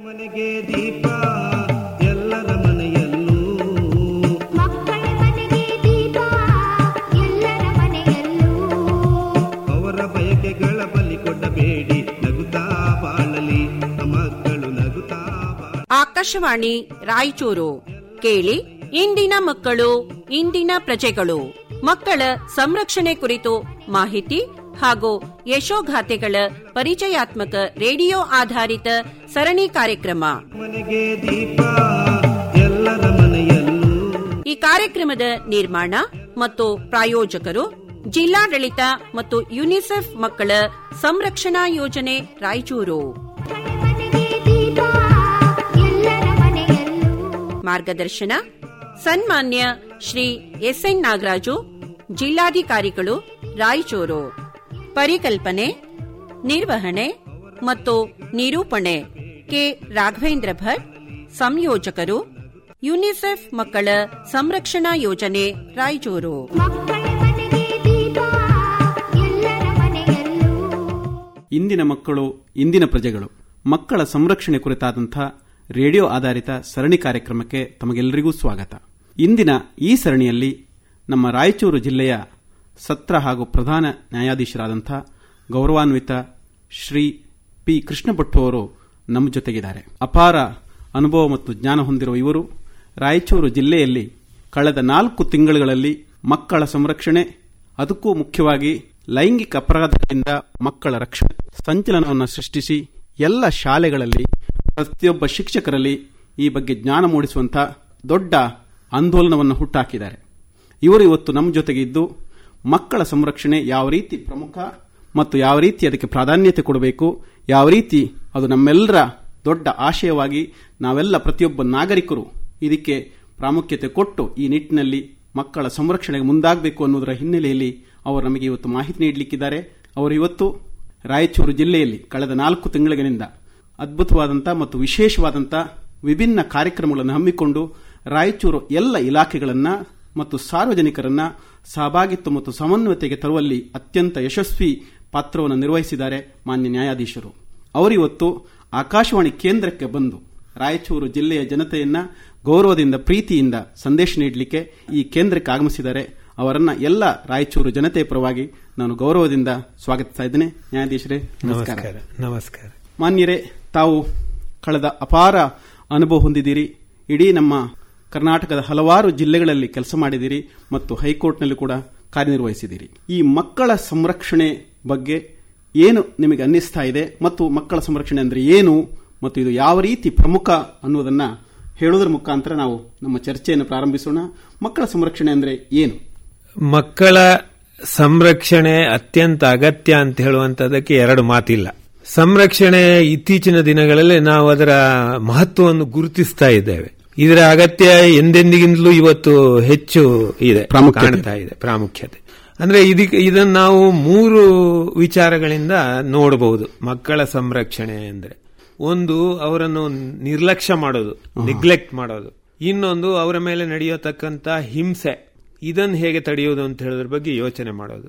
ಮನೆಗೆ ದೀಪ ಎಲ್ಲರ ಮನೆಯಲ್ಲೂ ಮಕ್ಕಳ ಮನೆಗೆ ದೀಪ ಎಲ್ಲರ ಮನೆಯಲ್ಲೂ ಅವರ ಬಯಕೆಗಳ ಬಲಿ ಕೊಡಬೇಡಿ ನಗುತ್ತಾ ಬಾಳಲಿ ಮಕ್ಕಳು ನಗುತ್ತಾ ಬಾಳಲಿ ಆಕಾಶವಾಣಿ ರಾಯಚೂರು ಕೇಳಿ ಇಂದಿನ ಮಕ್ಕಳು ಇಂದಿನ ಪ್ರಜೆಗಳು ಮಕ್ಕಳ ಸಂರಕ್ಷಣೆ ಕುರಿತು ಮಾಹಿತಿ ಹಾಗೂ ಯಶೋಗಾಥೆಗಳ ಪರಿಚಯಾತ್ಮಕ ರೇಡಿಯೋ ಆಧಾರಿತ ಸರಣಿ ಕಾರ್ಯಕ್ರಮ ಮನೆಗೆ ದೀಪ ಎಲ್ಲರ ಮನೆಯಲ್ಲೂ ಈ ಕಾರ್ಯಕ್ರಮದ ನಿರ್ಮಾಣ ಮತ್ತು ಪ್ರಾಯೋಜಕರು ಜಿಲ್ಲಾಡಳಿತ ಮತ್ತು ಯುನಿಸೆಫ್ ಮಕ್ಕಳ ಸಂರಕ್ಷಣಾ ಯೋಜನೆ ರಾಯಚೂರು ಮಕ್ಕಳ ಮನೆಗೆ ದೀಪ ಎಲ್ಲರ ಮನೆಯಲ್ಲೂ ಮಾರ್ಗದರ್ಶನ ಸನ್ಮಾನ್ಯ ಶ್ರೀ ಎಸ್ಎನ್ ನಾಗರಾಜು ಜಿಲ್ಲಾಧಿಕಾರಿಗಳು ರಾಯಚೂರು ಪರಿಕಲ್ಪನೆ ನಿರ್ವಹಣೆ ಮತ್ತು ನಿರೂಪಣೆ ಕೆ ರಾಘವೇಂದ್ರ ಭಟ್ ಸಂಯೋಜಕರು ಯುನಿಸೆಫ್ ಮಕ್ಕಳ ಸಂರಕ್ಷಣಾ ಯೋಜನೆ ರಾಯಚೂರು ಮಕ್ಕಳ ಮನೆಗೆ ದೀಪ ಎಲ್ಲರ ಮನೆಯಲ್ಲೂ ಇಂದಿನ ಮಕ್ಕಳು ಇಂದಿನ ಪ್ರಜೆಗಳು ಮಕ್ಕಳ ಸಂರಕ್ಷಣೆ ಕುರಿತಾದಂಥ ರೇಡಿಯೋ ಆಧಾರಿತ ಸರಣಿ ಕಾರ್ಯಕ್ರಮಕ್ಕೆ ತಮಗೆಲ್ಲರಿಗೂ ಸ್ವಾಗತ ಇಂದಿನ ಈ ಸರಣಿಯಲ್ಲಿ ನಮ್ಮ ರಾಯಚೂರು ಜಿಲ್ಲೆಯ ಸತ್ರ ಹಾಗೂ ಪ್ರಧಾನ ನ್ಯಾಯಾಧೀಶರಾದಂಥ ಗೌರವಾನ್ವಿತ ಶ್ರೀ ಪಿ ಕೃಷ್ಣ ಭಟ್ಟು ಅವರು ನಮ್ಮ ಜೊತೆಗಿದ್ದಾರೆ ಅಪಾರ ಅನುಭವ ಮತ್ತು ಜ್ಞಾನ ಹೊಂದಿರುವ ಇವರು ರಾಯಚೂರು ಜಿಲ್ಲೆಯಲ್ಲಿ ಕಳೆದ ನಾಲ್ಕು ತಿಂಗಳುಗಳಲ್ಲಿ ಮಕ್ಕಳ ಸಂರಕ್ಷಣೆ ಅದಕ್ಕೂ ಮುಖ್ಯವಾಗಿ ಲೈಂಗಿಕ ಅಪರಾಧಗಳಿಂದ ಮಕ್ಕಳ ರಕ್ಷಣೆ ಸಂಚಲನವನ್ನು ಸೃಷ್ಟಿಸಿ ಎಲ್ಲ ಶಾಲೆಗಳಲ್ಲಿ ಪ್ರತಿಯೊಬ್ಬ ಶಿಕ್ಷಕರಲ್ಲಿ ಈ ಬಗ್ಗೆ ಜ್ಞಾನ ಮೂಡಿಸುವಂಥ ದೊಡ್ಡ ಆಂದೋಲನವನ್ನು ಹುಟ್ಟಾಕಿದ್ದಾರೆ ಇವರು ಇವತ್ತು ನಮ್ಮ ಜೊತೆಗೆ ಇದ್ದು ಮಕ್ಕಳ ಸಂರಕ್ಷಣೆ ಯಾವ ರೀತಿ ಪ್ರಮುಖ ಮತ್ತು ಯಾವ ರೀತಿ ಅದಕ್ಕೆ ಪ್ರಾಧಾನ್ಯತೆ ಕೊಡಬೇಕು ಯಾವ ರೀತಿ ಅದು ನಮ್ಮೆಲ್ಲರ ದೊಡ್ಡ ಆಶಯವಾಗಿ ನಾವೆಲ್ಲ ಪ್ರತಿಯೊಬ್ಬ ನಾಗರಿಕರು ಇದಕ್ಕೆ ಪ್ರಾಮುಖ್ಯತೆ ಕೊಟ್ಟು ಈ ನಿಟ್ಟಿನಲ್ಲಿ ಮಕ್ಕಳ ಸಂರಕ್ಷಣೆಗೆ ಮುಂದಾಗಬೇಕು ಅನ್ನೋದರ ಹಿನ್ನೆಲೆಯಲ್ಲಿ ಅವರು ನಮಗೆ ಇವತ್ತು ಮಾಹಿತಿ ನೀಡಲಿಕ್ಕಿದ್ದಾರೆ ಅವರು ಇವತ್ತು ರಾಯಚೂರು ಜಿಲ್ಲೆಯಲ್ಲಿ ಕಳೆದ ನಾಲ್ಕು ತಿಂಗಳಿನಿಂದ ಅದ್ಭುತವಾದಂಥ ಮತ್ತು ವಿಶೇಷವಾದಂಥ ವಿಭಿನ್ನ ಕಾರ್ಯಕ್ರಮಗಳನ್ನು ಹಮ್ಮಿಕೊಂಡು ರಾಯಚೂರು ಎಲ್ಲ ಇಲಾಖೆಗಳನ್ನ ಮತ್ತು ಸಾರ್ವಜನಿಕರನ್ನ ಸಹಭಾಗಿತ್ವ ಮತ್ತು ಸಮನ್ವಯತೆಗೆ ತರುವಲ್ಲಿ ಅತ್ಯಂತ ಯಶಸ್ವಿ ಪಾತ್ರವನ್ನು ನಿರ್ವಹಿಸಿದ್ದಾರೆ ಮಾನ್ಯ ನ್ಯಾಯಾಧೀಶರು ಅವರಿವತ್ತು ಆಕಾಶವಾಣಿ ಕೇಂದ್ರಕ್ಕೆ ಬಂದು ರಾಯಚೂರು ಜಿಲ್ಲೆಯ ಜನತೆಯನ್ನ ಗೌರವದಿಂದ ಪ್ರೀತಿಯಿಂದ ಸಂದೇಶ ನೀಡಲಿಕ್ಕೆ ಈ ಕೇಂದ್ರಕ್ಕೆ ಆಗಮಿಸಿದ್ದಾರೆ ಅವರನ್ನ ಎಲ್ಲ ರಾಯಚೂರು ಜನತೆಯ ಪರವಾಗಿ ನಾನು ಗೌರವದಿಂದ ಸ್ವಾಗತಿಸ್ತಾ ಇದ್ದೇನೆ ನ್ಯಾಯಾಧೀಶರೇ ನಮಸ್ಕಾರ ನಮಸ್ಕಾರ ನಮಸ್ಕಾರ ಮಾನ್ಯರೇ ತಾವು ಕಳೆದ ಅಪಾರ ಅನುಭವ ಹೊಂದಿದ್ದೀರಿ ಇಡೀ ನಮ್ಮ ಕರ್ನಾಟಕದ ಹಲವಾರು ಜಿಲ್ಲೆಗಳಲ್ಲಿ ಕೆಲಸ ಮಾಡಿದಿರಿ ಮತ್ತು ಹೈಕೋರ್ಟ್ನಲ್ಲಿ ಕೂಡ ಕಾರ್ಯನಿರ್ವಹಿಸಿದಿರಿ ಈ ಮಕ್ಕಳ ಸಂರಕ್ಷಣೆ ಬಗ್ಗೆ ಏನು ನಿಮಗೆ ಅನ್ನಿಸ್ತಾ ಇದೆ ಮತ್ತು ಮಕ್ಕಳ ಸಂರಕ್ಷಣೆ ಅಂದ್ರೆ ಏನು ಮತ್ತು ಇದು ಯಾವ ರೀತಿ ಪ್ರಮುಖ ಅನ್ನೋದನ್ನ ಹೇಳುವುದರ ಮುಖಾಂತರ ನಾವು ನಮ್ಮ ಚರ್ಚೆಯನ್ನು ಪ್ರಾರಂಭಿಸೋಣ ಮಕ್ಕಳ ಸಂರಕ್ಷಣೆ ಅಂದ್ರೆ ಏನು ಮಕ್ಕಳ ಸಂರಕ್ಷಣೆ ಅತ್ಯಂತ ಅಗತ್ಯ ಅಂತ ಹೇಳುವಂತದಕ್ಕೆ ಎರಡು ಮಾತಿಲ್ಲ ಸಂರಕ್ಷಣೆ ಇತ್ತೀಚಿನ ದಿನಗಳಲ್ಲಿ ನಾವು ಅದರ ಮಹತ್ವವನ್ನು ಗುರುತಿಸ್ತಾ ಇದ್ದೇವೆ ಇದರ ಅಗತ್ಯ ಎಂದೆಂದಿಗಿಂತಲೂ ಇವತ್ತು ಹೆಚ್ಚು ಇದೆ ಪ್ರಾಮುಖ್ಯತೆ. ಕಾಣ್ತಾ ಇದೆ ಪ್ರಾಮುಖ್ಯತೆ ಅಂದ್ರೆ ಇದಕ್ಕೆ ಇದನ್ನು ನಾವು ಮೂರು ವಿಚಾರಗಳಿಂದ ನೋಡಬಹುದು ಮಕ್ಕಳ ಸಂರಕ್ಷಣೆ ಅಂದ್ರೆ ಒಂದು ಅವರನ್ನು ನಿರ್ಲಕ್ಷ್ಯ ಮಾಡೋದು ನಿಗ್ಲೆಕ್ಟ್ ಮಾಡೋದು ಇನ್ನೊಂದು ಅವರ ಮೇಲೆ ನಡೆಯತಕ್ಕಂತ ಹಿಂಸೆ ಇದನ್ನು ಹೇಗೆ ತಡೆಯೋದು ಅಂತ ಹೇಳೋದ್ರ ಬಗ್ಗೆ ಯೋಚನೆ ಮಾಡೋದು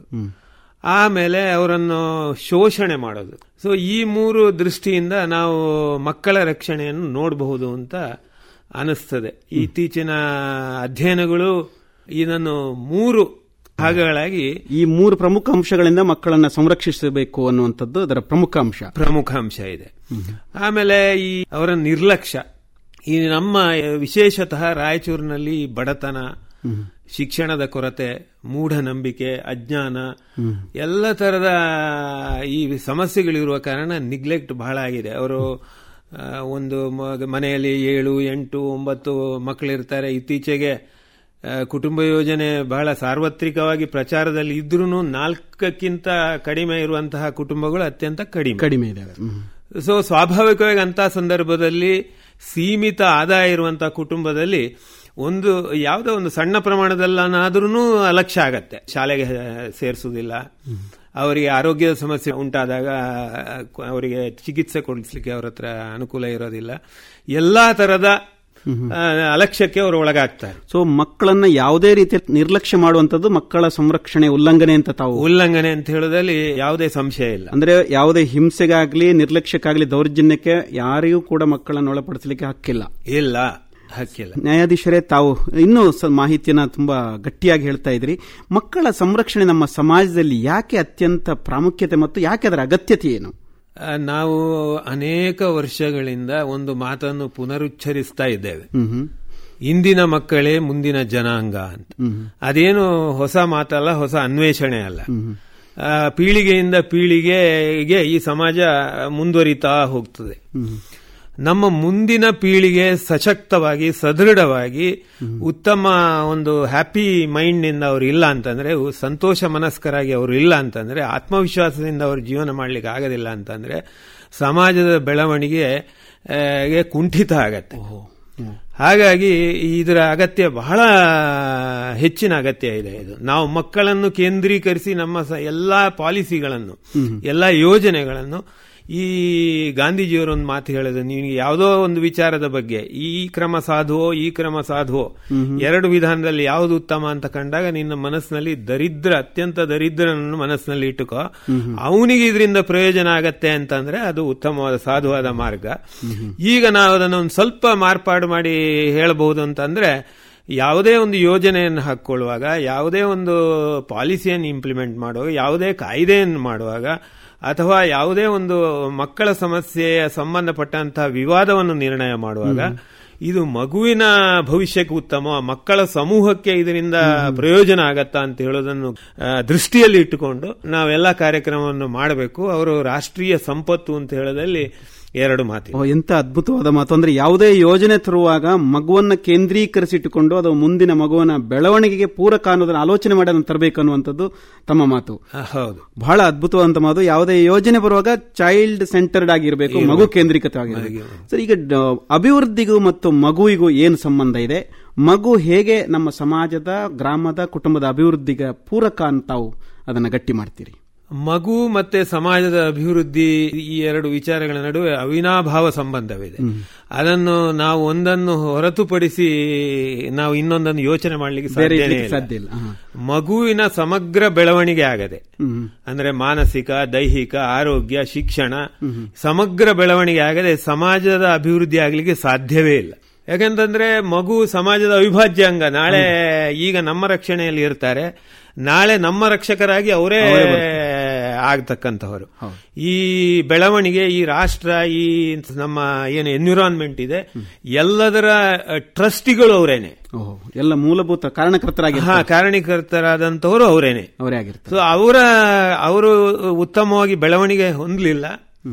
ಆಮೇಲೆ ಅವರನ್ನು ಶೋಷಣೆ ಮಾಡೋದು ಸೊ ಈ ಮೂರು ದೃಷ್ಟಿಯಿಂದ ನಾವು ಮಕ್ಕಳ ರಕ್ಷಣೆಯನ್ನು ನೋಡಬಹುದು ಅಂತ ಅನಿಸ್ತದೆ ಇತ್ತೀಚಿನ ಅಧ್ಯಯನಗಳು ಇದನ್ನು ಮೂರು ಭಾಗಗಳಾಗಿ ಈ ಮೂರು ಪ್ರಮುಖ ಅಂಶಗಳಿಂದ ಮಕ್ಕಳನ್ನ ಸಂರಕ್ಷಿಸಬೇಕು ಅನ್ನುವಂಥದ್ದು ಅದರ ಪ್ರಮುಖ ಅಂಶ ಪ್ರಮುಖ ಅಂಶ ಇದೆ ಆಮೇಲೆ ಈ ಅವರ ನಿರ್ಲಕ್ಷ್ಯ ಈ ನಮ್ಮ ವಿಶೇಷತಃ ರಾಯಚೂರಿನಲ್ಲಿ ಈ ಬಡತನ ಶಿಕ್ಷಣದ ಕೊರತೆ ಮೂಢನಂಬಿಕೆ ಅಜ್ಞಾನ ಎಲ್ಲ ತರದ ಈ ಸಮಸ್ಯೆಗಳಿರುವ ಕಾರಣ ನಿಗ್ಲೆಕ್ಟ್ ಬಹಳ ಆಗಿದೆ ಅವರು ಆ, ಒಂದು ಮ- ಮನೆಯಲ್ಲಿ ಏಳು ಎಂಟು ಒಂಬತ್ತು ಮಕ್ಕಳಿರ್ತಾರೆ ಇತ್ತೀಚೆಗೆ ಆ, ಕುಟುಂಬ ಯೋಜನೆ ಬಹಳ ಸಾರ್ವತ್ರಿಕವಾಗಿ ಪ್ರಚಾರದಲ್ಲಿ ಇದ್ರೂ ನಾಲ್ಕಕ್ಕಿಂತ ಕಡಿಮೆ ಇರುವಂತಹ ಕುಟುಂಬಗಳು ಅತ್ಯಂತ ಕಡಿಮೆ ಕಡಿಮೆ ಇದಾವೆ ಹ್ಮ್. ಸೊ ಸ್ವಾಭಾವಿಕವಾಗಿ ಅಂತ ಸಂದರ್ಭದಲ್ಲಿ ಸೀಮಿತ ಆದಾಯ ಇರುವಂತಹ ಕುಟುಂಬದಲ್ಲಿ ಒಂದು ಯಾವುದೋ ಒಂದು ಸಣ್ಣ ಪ್ರಮಾಣದಲ್ಲನಾದ್ರೂ ಅಲಕ್ಷ್ಯ ಆಗತ್ತೆ ಶಾಲೆಗೆ ಸೇರಿಸುವುದಿಲ್ಲ ಅವರಿಗೆ ಆರೋಗ್ಯದ ಸಮಸ್ಯೆ ಉಂಟಾದಾಗ ಅವರಿಗೆ ಚಿಕಿತ್ಸೆ ಕೊಡಿಸ್ಲಿಕ್ಕೆ ಅವ್ರ ಹತ್ರ ಅನುಕೂಲ ಇರೋದಿಲ್ಲ ಎಲ್ಲಾ ತರದ ಆ, ಅಲಕ್ಷ್ಯಕ್ಕೆ ಅವರು ಒಳಗಾಗ್ತಾರೆ ಸೊ ಮಕ್ಕಳನ್ನ ಯಾವುದೇ ರೀತಿಯ ನಿರ್ಲಕ್ಷ್ಯ ಮಾಡುವಂತದ್ದು ಮಕ್ಕಳ ಸಂರಕ್ಷಣೆ ಉಲ್ಲಂಘನೆ ಅಂತ ತಾವು ಉಲ್ಲಂಘನೆ ಅಂತ ಹೇಳೋದ್ರಲ್ಲಿ ಯಾವುದೇ ಸಂಶಯ ಇಲ್ಲ ಅಂದ್ರೆ ಯಾವುದೇ ಹಿಂಸೆಗಾಗ್ಲಿ ನಿರ್ಲಕ್ಷ್ಯಕ್ಕಾಗ್ಲಿ ದೌರ್ಜನ್ಯಕ್ಕೆ ಯಾರಿಗೂ ಕೂಡ ಮಕ್ಕಳನ್ನು ಒಳಪಡಿಸಲಿಕ್ಕೆ ಹಕ್ಕಿಲ್ಲ ಇಲ್ಲ ಹಕ್ಕಿಲ್ಲ ನ್ಯಾಯಾಧೀಶರೇ ತಾವು ಇನ್ನೂ ಸ ಮಾಹಿತಿಯನ್ನ ತುಂಬಾ ಗಟ್ಟಿಯಾಗಿ ಹೇಳ್ತಾ ಇದ್ರಿ ಮಕ್ಕಳ ಸಂರಕ್ಷಣೆ ನಮ್ಮ ಸಮಾಜದಲ್ಲಿ ಯಾಕೆ ಅತ್ಯಂತ ಪ್ರಾಮುಖ್ಯತೆ ಮತ್ತು ಯಾಕೆ ಅದರ ಅಗತ್ಯತೆ ಏನು ಆ, ನಾವು ಅನೇಕ ವರ್ಷಗಳಿಂದ ಒಂದು ಮಾತನ್ನು ಪುನರುಚ್ಚರಿಸ್ತಾ ಇದ್ದೇವೆ ಹ್ಮ್ ಹ್ಮ್ ಇಂದಿನ ಮಕ್ಕಳೇ ಮುಂದಿನ ಜನಾಂಗ ಅಂತ ಅದೇನು ಹೊಸ ಮಾತಲ್ಲ ಹೊಸ ಅನ್ವೇಷಣೆ ಅಲ್ಲ ಆ, ಪೀಳಿಗೆಯಿಂದ ಪೀಳಿಗೆಗೆ ಈ ಸಮಾಜ ಮುಂದುವರಿತಾ ಹೋಗ್ತದೆ ನಮ್ಮ ಮುಂದಿನ ಪೀಳಿಗೆ ಸಶಕ್ತವಾಗಿ ಸದೃಢವಾಗಿ ಉತ್ತಮ ಒಂದು ಹ್ಯಾಪಿ ಮೈಂಡ್ ನಿಂದ ಅವರು ಇಲ್ಲ ಅಂತಂದ್ರೆ ಉ- ಸಂತೋಷ ಮನಸ್ಕರಾಗಿ ಅವರು ಇಲ್ಲ ಅಂತಂದ್ರೆ ಆತ್ಮವಿಶ್ವಾಸದಿಂದ ಅವರು ಜೀವನ ಮಾಡ್ಲಿಕ್ಕೆ ಆಗೋದಿಲ್ಲ ಅಂತಂದ್ರೆ ಸಮಾಜದ ಬೆಳವಣಿಗೆ ಆ, ಗೆ ಕುಂಠಿತ ಆಗತ್ತೆ ಹಾಗಾಗಿ ಇದರ ಅಗತ್ಯ ಬಹಳ ಹೆಚ್ಚಿನ ಅಗತ್ಯ ಇದೆ ಇದು ನಾವು ಮಕ್ಕಳನ್ನು ಕೇಂದ್ರೀಕರಿಸಿ ನಮ್ಮ ಸ- ಎಲ್ಲಾ ಪಾಲಿಸಿಗಳನ್ನು ಎಲ್ಲಾ ಯೋಜನೆಗಳನ್ನು ಈ ಗಾಂಧೀಜಿಯವರ ಒಂದು ಮಾತು ಹೇಳಿದ್ರು ನಿಮಗೆ ಯಾವುದೋ ಒಂದು ವಿಚಾರದ ಬಗ್ಗೆ ಈ ಕ್ರಮ ಸಾಧುವೋ ಈ ಕ್ರಮ ಸಾಧುವೋ ಎರಡು ವಿಧಾನದಲ್ಲಿ ಯಾವುದು ಉತ್ತಮ ಅಂತ ಕಂಡಾಗ ನಿನ್ನ ಮನಸ್ಸಿನಲ್ಲಿ ದರಿದ್ರ ಅತ್ಯಂತ ದರಿದ್ರನನ್ನು ಮನಸ್ಸಿನಲ್ಲಿ ಇಟ್ಟುಕೋ ಅವನಿಗೆ ಇದರಿಂದ ಪ್ರಯೋಜನ ಆಗತ್ತೆ ಅಂತಂದ್ರೆ ಅದು ಉತ್ತಮವಾದ ಸಾಧುವಾದ ಮಾರ್ಗ ಈಗ ನಾವು ಅದನ್ನು ಒಂದು ಸ್ವಲ್ಪ ಮಾರ್ಪಾಡು ಮಾಡಿ ಹೇಳಬಹುದು ಅಂತಂದ್ರೆ ಯಾವುದೇ ಒಂದು ಯೋಜನೆಯನ್ನು ಹಾಕೊಳ್ಳುವಾಗ ಯಾವುದೇ ಒಂದು ಪಾಲಿಸಿಯನ್ನು ಇಂಪ್ಲಿಮೆಂಟ್ ಮಾಡುವಾಗ ಯಾವುದೇ ಕಾಯ್ದೆಯನ್ನು ಮಾಡುವಾಗ ಅಥವಾ ಯಾವುದೇ ಒಂದು ಮಕ್ಕಳ ಸಮಸ್ಯೆಯ ಸಂಬಂಧಪಟ್ಟಂತಹ ವಿವಾದವನ್ನು ನಿರ್ಣಯ ಮಾಡುವಾಗ ಇದು ಮಗುವಿನ ಭವಿಷ್ಯಕ್ಕೆ ಉತ್ತಮ ಮಕ್ಕಳ ಸಮೂಹಕ್ಕೆ ಇದರಿಂದ ಪ್ರಯೋಜನ ಆಗತ್ತಾ ಅಂತ ಹೇಳೋದನ್ನು ಆ, ದೃಷ್ಟಿಯಲ್ಲಿ ಇಟ್ಟುಕೊಂಡು ನಾವೆಲ್ಲ ಕಾರ್ಯಕ್ರಮವನ್ನು ಮಾಡಬೇಕು ಅವರು ರಾಷ್ಟ್ರೀಯ ಸಂಪತ್ತು ಅಂತ ಹೇಳೋದಲ್ಲಿ ಎರಡು ಮಾತು ಓ, ಎಂತ ಅದ್ಭುತವಾದ ಮಾತು ಅಂದ್ರೆ ಯಾವುದೇ ಯೋಜನೆ ತರುವಾಗ ಮಗುವನ್ನ ಕೇಂದ್ರೀಕರಿಸಿಟ್ಟುಕೊಂಡು ಅದು ಮುಂದಿನ ಮಗುವನ ಬೆಳವಣಿಗೆಗೆ ಪೂರಕ ಅನ್ನೋದನ್ನ ಆಲೋಚನೆ ಮಾಡಿ ಅದನ್ನು ತರಬೇಕು ಅನ್ನುವಂಥದ್ದು ತಮ್ಮ ಮಾತು ಹೌದು ಬಹಳ ಅದ್ಭುತವಾದಂತ ಮಾತು ಯಾವುದೇ ಯೋಜನೆ ಬರುವಾಗ ಚೈಲ್ಡ್ ಸೆಂಟರ್ಡ್ ಆಗಿರಬೇಕು ಮಗು ಕೇಂದ್ರೀಕೃತವಾಗಿರಬೇಕು ಸರ್ ಈಗ ಡ- ಅಭಿವೃದ್ಧಿಗೂ ಮತ್ತು ಮಗುವಿಗೂ ಏನು ಸಂಬಂಧ ಇದೆ ಮಗು ಹೇಗೆ ನಮ್ಮ ಸಮಾಜದ ಗ್ರಾಮದ ಕುಟುಂಬದ ಅಭಿವೃದ್ಧಿಗೆ ಪೂರಕ ಅಂತ ತಾವು ಅದನ್ನ ಗಟ್ಟಿ ಮಾಡ್ತೀರಿ ಮಗು ಮತ್ತೆ ಸಮಾಜದ ಅಭಿವೃದ್ಧಿ ಈ ಎರಡು ವಿಚಾರಗಳ ನಡುವೆ ಅವಿನಾಭಾವ ಸಂಬಂಧವಿದೆ ಅದನ್ನು ನಾವು ಒಂದನ್ನು ಹೊರತುಪಡಿಸಿ ನಾವು ಇನ್ನೊಂದನ್ನು ಯೋಚನೆ ಮಾಡಲಿಕ್ಕೆ ಬೇರೆ ಸಾಧ್ಯನೇ ಇರ್ಲಿಕ್ಕೆ ಇಲ್ಲ. ಸಾಧ್ಯ ಇಲ್ಲ ಹಾ. ಮಗುವಿನ ಸಮಗ್ರ ಬೆಳವಣಿಗೆ ಆಗದೆ ಹ್ಮ್. ಅಂದ್ರೆ ಮಾನಸಿಕ ದೈಹಿಕ ಆರೋಗ್ಯ ಶಿಕ್ಷಣ ಸಮಗ್ರ ಬೆಳವಣಿಗೆ ಆಗದೆ ಸಮಾಜದ ಅಭಿವೃದ್ಧಿ ಆಗಲಿಕ್ಕೆ ಸಾಧ್ಯವೇ ಇಲ್ಲ ಯಾಕಂತಂದ್ರೆ ಮಗು ಸಮಾಜದ ಅವಿಭಾಜ್ಯ ಅಂಗ ನಾಳೆ ಈಗ ನಮ್ಮ ರಕ್ಷಣೆಯಲ್ಲಿ ಇರ್ತಾರೆ ನಾಳೆ ನಮ್ಮ ರಕ್ಷಕರಾಗಿ ಅವರೇ ಆಗ್ತಕ್ಕಂತಹವರು ಈ ಬೆಳವಣಿಗೆ ಈ ರಾಷ್ಟ್ರ ಈ ನಮ್ಮ ಏನು ಎನ್ವಿರಾನ್ಮೆಂಟ್ ಇದೆ ಎಲ್ಲದರ ಟ್ರಸ್ಟಿಗಳು ಅವರೇನೆ ಓಹೋ ಎಲ್ಲ ಮೂಲಭೂತ ಕಾರಣಕರ್ತರಾಗಿ ಹಾ ಕಾರಣೀಕರ್ತರಾದಂತವರು ಅವರೇನೆ ಅವರೇ ಆಗಿರ್ತಾರೆ ಸೊ ಅವರ ಅವರು ಉತ್ತಮವಾಗಿ ಬೆಳವಣಿಗೆ ಹೊಂದಲಿಲ್ಲ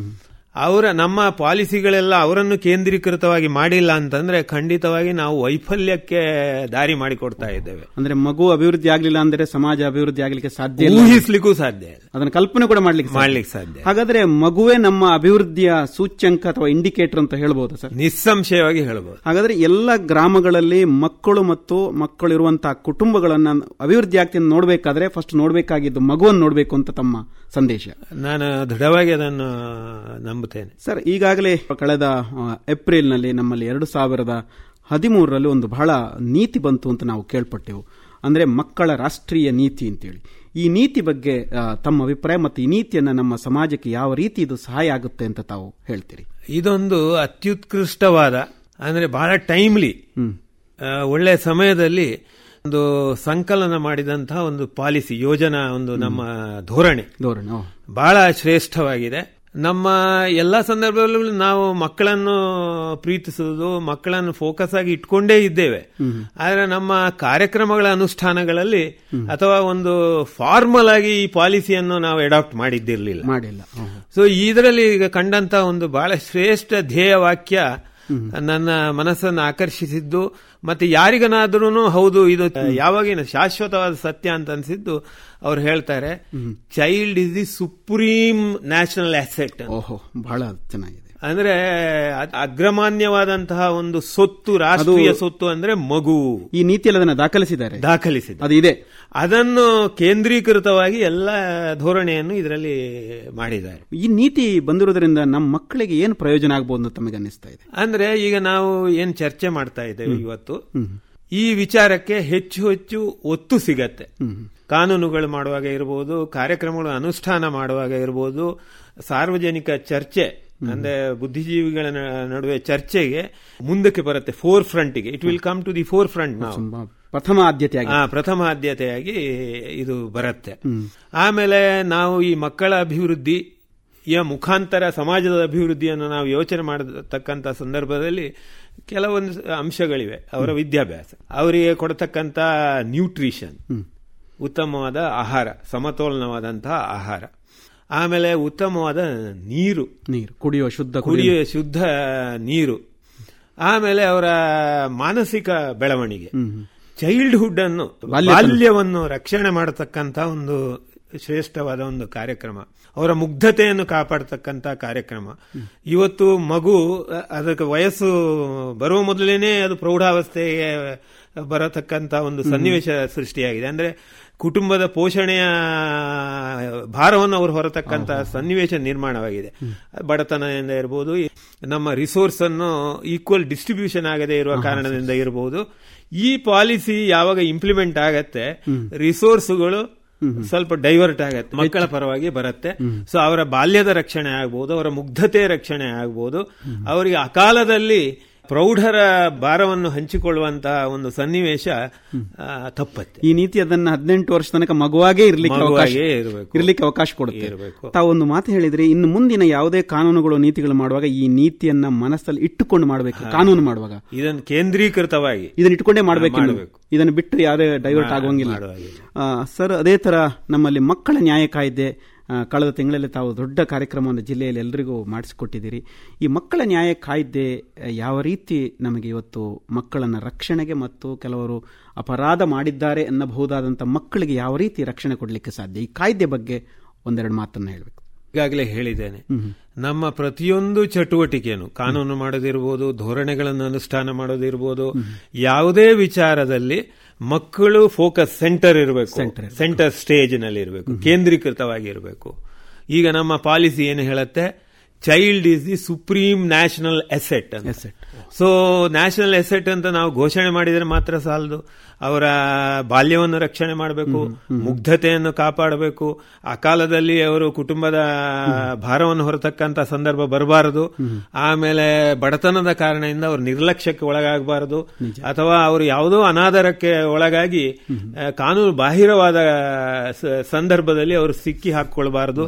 ಅವರ ನಮ್ಮ ಪಾಲಿಸಿಗಳೆಲ್ಲ ಅವರನ್ನು ಕೇಂದ್ರೀಕೃತವಾಗಿ ಮಾಡಿಲ್ಲ ಅಂತಂದ್ರೆ ಖಂಡಿತವಾಗಿ ನಾವು ವೈಫಲ್ಯಕ್ಕೆ ದಾರಿ ಮಾಡಿಕೊಡ್ತಾ ಇದ್ದೇವೆ ಅಂದ್ರೆ ಮಗು ಅಭಿವೃದ್ಧಿ ಆಗ್ಲಿಲ್ಲ ಅಂದ್ರೆ ಸಮಾಜ ಅಭಿವೃದ್ಧಿ ಆಗ್ಲಿಕ್ಕೆ ಸಾಧ್ಯ ಇಲ್ಲ ಊಹಿಸ್ಲಿಕ್ಕೂ ಸಾಧ್ಯ ಇಲ್ಲ ಅದನ್ನ ಕಲ್ಪನೆ ಕೂಡ ಮಾಡ್ಲಿಕ್ಕೆ ಸಾಧ್ಯ. ಮಾಡ್ಲಿಕ್ಕೆ ಸಾಧ್ಯ ಹಾಗಾದ್ರೆ ಮಗುವೇ ನಮ್ಮ ಅಭಿವೃದ್ಧಿಯ ಸೂಚ್ಯಂಕ ಅಥವಾ ಇಂಡಿಕೇಟರ್ ಅಂತ ಹೇಳ್ಬೋದು ಸರ್ ನಿಸ್ಸಂಶಯವಾಗಿ ಹೇಳ್ಬೋದು ಹಾಗಾದ್ರೆ ಎಲ್ಲ ಗ್ರಾಮಗಳಲ್ಲಿ ಮಕ್ಕಳು ಮತ್ತು ಮಕ್ಕಳು ಇರುವಂತಹ ಕುಟುಂಬಗಳನ್ನ ಅಭಿವೃದ್ಧಿ ಆಗ್ತಿ ನೋಡ್ಬೇಕಾದ್ರೆ ಫಸ್ಟ್ ನೋಡ್ಬೇಕಾಗಿದ್ದು ಮಗುವನ್ನು ನೋಡ್ಬೇಕು ಅಂತ ತಮ್ಮ ಸಂದೇಶ ನಾನು ದೃಢವಾಗಿ ಅದನ್ನು ನಂಬುತ್ತೇನೆ ಸರ್ ಈಗಾಗಲೇ ಕಳೆದ ಆ, ಏಪ್ರಿಲ್ನಲ್ಲಿ ನಮ್ಮಲ್ಲಿ ಎರಡು ಸಾವಿರದ ಹದಿಮೂರರಲ್ಲಿ ಒಂದು ಬಹಳ ನೀತಿ ಬಂತು ಅಂತ ನಾವು ಕೇಳ್ಪಟ್ಟೆವು ಅಂದ್ರೆ ಮಕ್ಕಳ ರಾಷ್ಟ್ರೀಯ ನೀತಿ ಅಂತೇಳಿ ಈ ನೀತಿ ಬಗ್ಗೆ ಆ, ತಮ್ಮ ಅಭಿಪ್ರಾಯ ಮತ್ತು ಈ ನೀತಿಯನ್ನ ನಮ್ಮ ಸಮಾಜಕ್ಕೆ ಯಾವ ರೀತಿ ಇದು ಸಹಾಯ ಆಗುತ್ತೆ ಅಂತ ತಾವು ಹೇಳ್ತೀರಿ ಇದೊಂದು ಅತ್ಯುತ್ಕೃಷ್ಟವಾದ ಅಂದ್ರೆ ಬಹಳ ಟೈಮ್ಲಿ ಒಳ್ಳೆ ಸಮಯದಲ್ಲಿ ಒಂದು ಸಂಕಲನ ಮಾಡಿದಂತಹ ಒಂದು ಪಾಲಿಸಿ ಯೋಜನಾ ಒಂದು ನಮ್ಮ ಧೋರಣೆ ಧೋರಣೆ ಓ. ಬಹಳ ಶ್ರೇಷ್ಠವಾಗಿದೆ ನಮ್ಮ ಎಲ್ಲ ಸಂದರ್ಭದಲ್ಲೂ ನಾವು ಮಕ್ಕಳನ್ನು ಪ್ರೀತಿಸುವುದು ಮಕ್ಕಳನ್ನು ಫೋಕಸ್ ಆಗಿ ಇಟ್ಕೊಂಡೇ ಇದ್ದೇವೆ ಆದ್ರೆ ನಮ್ಮ ಕಾರ್ಯಕ್ರಮಗಳ ಅನುಷ್ಠಾನಗಳಲ್ಲಿ ಅಥವಾ ಒಂದು ಫಾರ್ಮಲ್ ಆಗಿ ಈ ಪಾಲಿಸಿಯನ್ನು ನಾವು ಅಡಾಪ್ಟ್ ಮಾಡಿದ್ದಿರಲಿಲ್ಲ ಮಾಡಿಲ್ಲ ಓ. ಸೊ ಇದರಲ್ಲಿ ಈಗ ಕಂಡಂತ ಒಂದು ಬಹಳ ಶ್ರೇಷ್ಠ ಧ್ಯೇಯ ವಾಕ್ಯ ನನ್ನ ಮನಸ್ಸನ್ನು ಆಕರ್ಷಿಸಿದ್ದು ಮತ್ತೆ ಯಾರಿಗನಾದ್ರೂ ಹೌದು ಇದು ಯಾವಾಗಿನ ಶಾಶ್ವತವಾದ ಸತ್ಯ ಅಂತ ಅನ್ಸಿದ್ದು ಅವ್ರು ಹೇಳ್ತಾರೆ child is the supreme national asset ಓಹೋ ಬಹಳ ಚೆನ್ನಾಗಿದೆ ಅಂದ್ರೆ ಅದ್- ಅಗ್ರಮಾನ್ಯವಾದಂತಹ ಒಂದು ಸೊತ್ತು ರಾಷ್ಟ್ರೀಯ ಸೊತ್ತು ಅಂದ್ರೆ ಮಗು ಈ ನೀತಿಯಲ್ಲಿ ಅದನ್ನ ದಾಖಲಿಸಿದ್ದಾರೆ ದಾಖಲಿಸಿದೆ ಅದು ಇದೆ ಅದನ್ನು ಕೇಂದ್ರೀಕೃತವಾಗಿ ಎಲ್ಲ ಧೋರಣೆಯನ್ನು ಇದರಲ್ಲಿ ಮಾಡಿದ್ದಾರೆ ಈ ನೀತಿ ಬಂದಿರೋದ್ರಿಂದ ನಮ್ಮ ಮಕ್ಕಳಿಗೆ ಏನು ಪ್ರಯೋಜನ ಆಗ್ಬೋದು ಅಂತ ತಮಗೆ ಅನ್ನಿಸ್ತಾ ಇದೆ ಅಂದ್ರೆ ಈಗ ನಾವು ಏನ್ ಚರ್ಚೆ ಮಾಡ್ತಾ ಇದ್ದೇವೆ ಇವತ್ತು ಈ ವಿಚಾರಕ್ಕೆ ಹೆಚ್ಚು ಹೆಚ್ಚು ಒತ್ತು ಸಿಗತ್ತೆ ಕಾನೂನುಗಳು ಮಾಡುವಾಗ ಇರಬಹುದು ಕಾರ್ಯಕ್ರಮಗಳು ಅನುಷ್ಠಾನ ಮಾಡುವಾಗ ಇರಬಹುದು ಸಾರ್ವಜನಿಕ ಚರ್ಚೆ ಅಂದ್ರೆ ಬುದ್ಧಿಜೀವಿಗಳ ನ- ನಡುವೆ ಚರ್ಚೆಗೆ ಮುಂದಕ್ಕೆ ಬರುತ್ತೆ ಫೋರ್ ಫ್ರಂಟ್ಗೆ it will come to the forefront ನಾವು ತುಂಬಾ ಪ್ರಥಮ ಆದ್ಯತೆಯಾಗಿ ಆ, ಪ್ರಥಮ ಆದ್ಯತೆಯಾಗಿ ಇದು ಬರುತ್ತೆ ಆಮೇಲೆ ನಾವು ಈ ಮಕ್ಕಳ ಅಭಿವೃದ್ಧಿ ಯ ಮುಖಾಂತರ ಸಮಾಜದ ಅಭಿವೃದ್ಧಿಯನ್ನು ನಾವು ಯೋಚನೆ ಮಾಡತಕ್ಕಂಥ ಸಂದರ್ಭದಲ್ಲಿ ಕೆಲವೊಂದು ಅಂಶಗಳಿವೆ ಅವರ ವಿದ್ಯಾಭ್ಯಾಸ ಅವರಿಗೆ ಕೊಡತಕ್ಕಂಥ ನ್ಯೂಟ್ರಿಷನ್ ಉತ್ತಮವಾದ ಆಹಾರ ಸಮತೋಲನವಾದಂತಹ ಆಹಾರ ಆಮೇಲೆ ಉತ್ತಮವಾದ ನೀರು ನೀರು ಕುಡಿಯುವ ಶುದ್ಧ ಕುಡಿಯುವ ಶುದ್ಧ ನೀರು ಆಮೇಲೆ ಅವರ ಮಾನಸಿಕ ಬೆಳವಣಿಗೆ ಚೈಲ್ಡ್ಹುಡ್ ಅನ್ನು ಬಾಲ್ಯವನ್ನು ರಕ್ಷಣೆ ಮಾಡತಕ್ಕಂತ ಒಂದು ಶ್ರೇಷ್ಠವಾದ ಒಂದು ಕಾರ್ಯಕ್ರಮ ಅವರ ಮುಗ್ಧತೆಯನ್ನು ಕಾಪಾಡತಕ್ಕಂತ ಕಾರ್ಯಕ್ರಮ ಇವತ್ತು ಮಗು ಅ- ಅದಕ್ಕೆ ವಯಸ್ಸು ಬರುವ ಮೊದಲೇನೆ ಅದು ಪ್ರೌಢಾವಸ್ಥೆಗೆ ಬರತಕ್ಕಂತ ಒಂದು ಸನ್ನಿವೇಶ ಸೃಷ್ಟಿಯಾಗಿದೆ ಅಂದ್ರೆ ಕುಟುಂಬದ ಪೋಷಣೆಯ ಭಾರವನ್ನು ಅವರು ಹೊರತಕ್ಕಂತ ಸನ್ನಿವೇಶ ನಿರ್ಮಾಣವಾಗಿದೆ ಬಡತನದಿಂದ ಇರಬಹುದು ನಮ್ಮ ರಿಸೋರ್ಸ್ ಅನ್ನು ಈಕ್ವಲ್ ಡಿಸ್ಟ್ರಿಬ್ಯೂಷನ್ ಆಗದೆ ಇರುವ ಕಾರಣದಿಂದ ಇರಬಹುದು ಈ ಪಾಲಿಸಿ ಯಾವಾಗ ಇಂಪ್ಲಿಮೆಂಟ್ ಆಗತ್ತೆ ರಿಸೋರ್ಸ್ಗಳು ಸ್ವಲ್ಪ ಡೈವರ್ಟ್ ಆಗತ್ತೆ ಮಕ್ಕಳ ಪರವಾಗಿ ಬರುತ್ತೆ ಸೊ ಅವರ ಬಾಲ್ಯದ ರಕ್ಷಣೆ ಆಗ್ಬೋದು ಅವರ ಮುಗ್ಧತೆ ರಕ್ಷಣೆ ಆಗ್ಬೋದು ಅವರಿಗೆ ಅಕಾಲದಲ್ಲಿ ಪ್ರೌಢರ ಭಾರವನ್ನು ಹಂಚಿಕೊಳ್ಳುವಂತಹ ಒಂದು ಸನ್ನಿವೇಶ ಆ, ತಪ್ಪತ್ತೆ ಈ ನೀತಿ ಅದನ್ನ ಹದಿನೆಂಟು ವರ್ಷ ತನಕ ಮಗುವಾಗೇ ಇರ್ಲಿಕ್ಕೆ ಅವಕಾಶ ಮಗುವಾಗೇ ಇರ್ಬೇಕು. ಇರ್ಲಿಕ್ಕೆ ಅವಕಾಶ ಕೊಡುತ್ತೆ ಇರ್ಬೇಕು. ತಾವು ಒಂದು ಮಾತು ಹೇಳಿದ್ರೆ ಇನ್ನು ಮುಂದಿನ ಯಾವುದೇ ಕಾನೂನುಗಳು ನೀತಿಗಳು ಮಾಡುವಾಗ ಈ ನೀತಿಯನ್ನ ಮನಸ್ಸಲ್ಲಿ ಇಟ್ಟುಕೊಂಡು ಮಾಡಬೇಕು ಕಾನೂನು ಮಾಡುವಾಗ ಇದನ್ನು ಕೇಂದ್ರೀಕೃತವಾಗಿ ಇದನ್ನ ಇಟ್ಕೊಂಡೇ ಮಾಡಬೇಕು ಮಾಡ್ಬೇಕು. ಇದನ್ನು ಬಿಟ್ಟು ಯಾವುದೇ ಡೈವರ್ಟ್ ಆಗುವಂಗಿಲ್ಲ ಮಾಡುವಾಗಿಲ್ಲ. ಆ, ಸರ್ ಅದೇ ತರ ನಮ್ಮಲ್ಲಿ ಮಕ್ಕಳ ನ್ಯಾಯ ಕಾಯ್ದೆ ಆ, ಕಳೆದ ತಿಂಗಳಲ್ಲಿ ತಾವು ದೊಡ್ಡ ಕಾರ್ಯಕ್ರಮವನ್ನು ಜಿಲ್ಲೆಯಲ್ಲಿ ಎಲ್ಲರಿಗೂ ಮಾಡಿಸಿಕೊಟ್ಟಿದ್ದೀರಿ ಈ ಮಕ್ಕಳ ನ್ಯಾಯ ಕಾಯ್ದೆ ಆ, ಯಾವ ರೀತಿ ನಮಗೆ ಇವತ್ತು ಮಕ್ಕಳನ್ನ ರಕ್ಷಣೆಗೆ ಮತ್ತು ಕೆಲವರು ಅಪರಾಧ ಮಾಡಿದ್ದಾರೆ ಅನ್ನಬಹುದಾದಂಥ ಮಕ್ಕಳಿಗೆ ಯಾವ ರೀತಿ ರಕ್ಷಣೆ ಕೊಡಲಿಕ್ಕೆ ಸಾಧ್ಯ ಈ ಕಾಯ್ದೆ ಬಗ್ಗೆ ಒಂದೆರಡು ಮಾತನ್ನ ಹೇಳಬೇಕು ಈಗಾಗಲೇ ಹೇಳಿದ್ದೇನೆ ನಮ್ಮ ಪ್ರತಿಯೊಂದು ಚಟುವಟಿಕೆಯನ್ನು ಕಾನೂನು ಮಾಡೋದಿರ್ಬೋದು ಧೋರಣೆಗಳನ್ನು ಅನುಷ್ಠಾನ ಮಾಡೋದಿರ್ಬೋದು ಯಾವುದೇ ವಿಚಾರದಲ್ಲಿ ಮಕ್ಕಳು ಫೋಕಸ್ ಸೆಂಟರ್ ಇರಬೇಕು ಸೆಂಟರ್ ಸ್ಟೇಜ್ ನಲ್ಲಿ ಇರಬೇಕು ಕೇಂದ್ರೀಕೃತವಾಗಿ ಇರಬೇಕು ಈಗ ನಮ್ಮ ಪಾಲಿಸಿ ಏನು ಹೇಳುತ್ತೆ child is the supreme national asset ಅಂತ ಸೊ ನ್ಯಾಷನಲ್ ಎಸೆಟ್ ಅಂತ ನಾವು ಘೋಷಣೆ ಮಾಡಿದರೆ ಮಾತ್ರ ಸಾಲದು ಅವರ ಬಾಲ್ಯವನ್ನು ರಕ್ಷಣೆ ಮಾಡಬೇಕು ಮುಗ್ಧತೆಯನ್ನು ಕಾಪಾಡಬೇಕು ಆ ಕಾಲದಲ್ಲಿ ಅವರು ಕುಟುಂಬದ ಭಾರವನ್ನು ಹೊರತಕ್ಕಂತ ಸಂದರ್ಭ ಬರಬಾರದು ಆಮೇಲೆ ಬಡತನದ ಕಾರಣದಿಂದ ಅವರು ನಿರ್ಲಕ್ಷ್ಯಕ್ಕೆ ಒಳಗಾಗಬಾರದು ಅಥವಾ ಅವರು ಯಾವುದೋ ಅನಾದರಕ್ಕೆ ಒಳಗಾಗಿ ಆ, ಕಾನೂನು ಬಾಹಿರವಾದ ಸ- ಸಂದರ್ಭದಲ್ಲಿ ಅವರು ಸಿಕ್ಕಿ ಹಾಕಿಕೊಳ್ಬಾರದು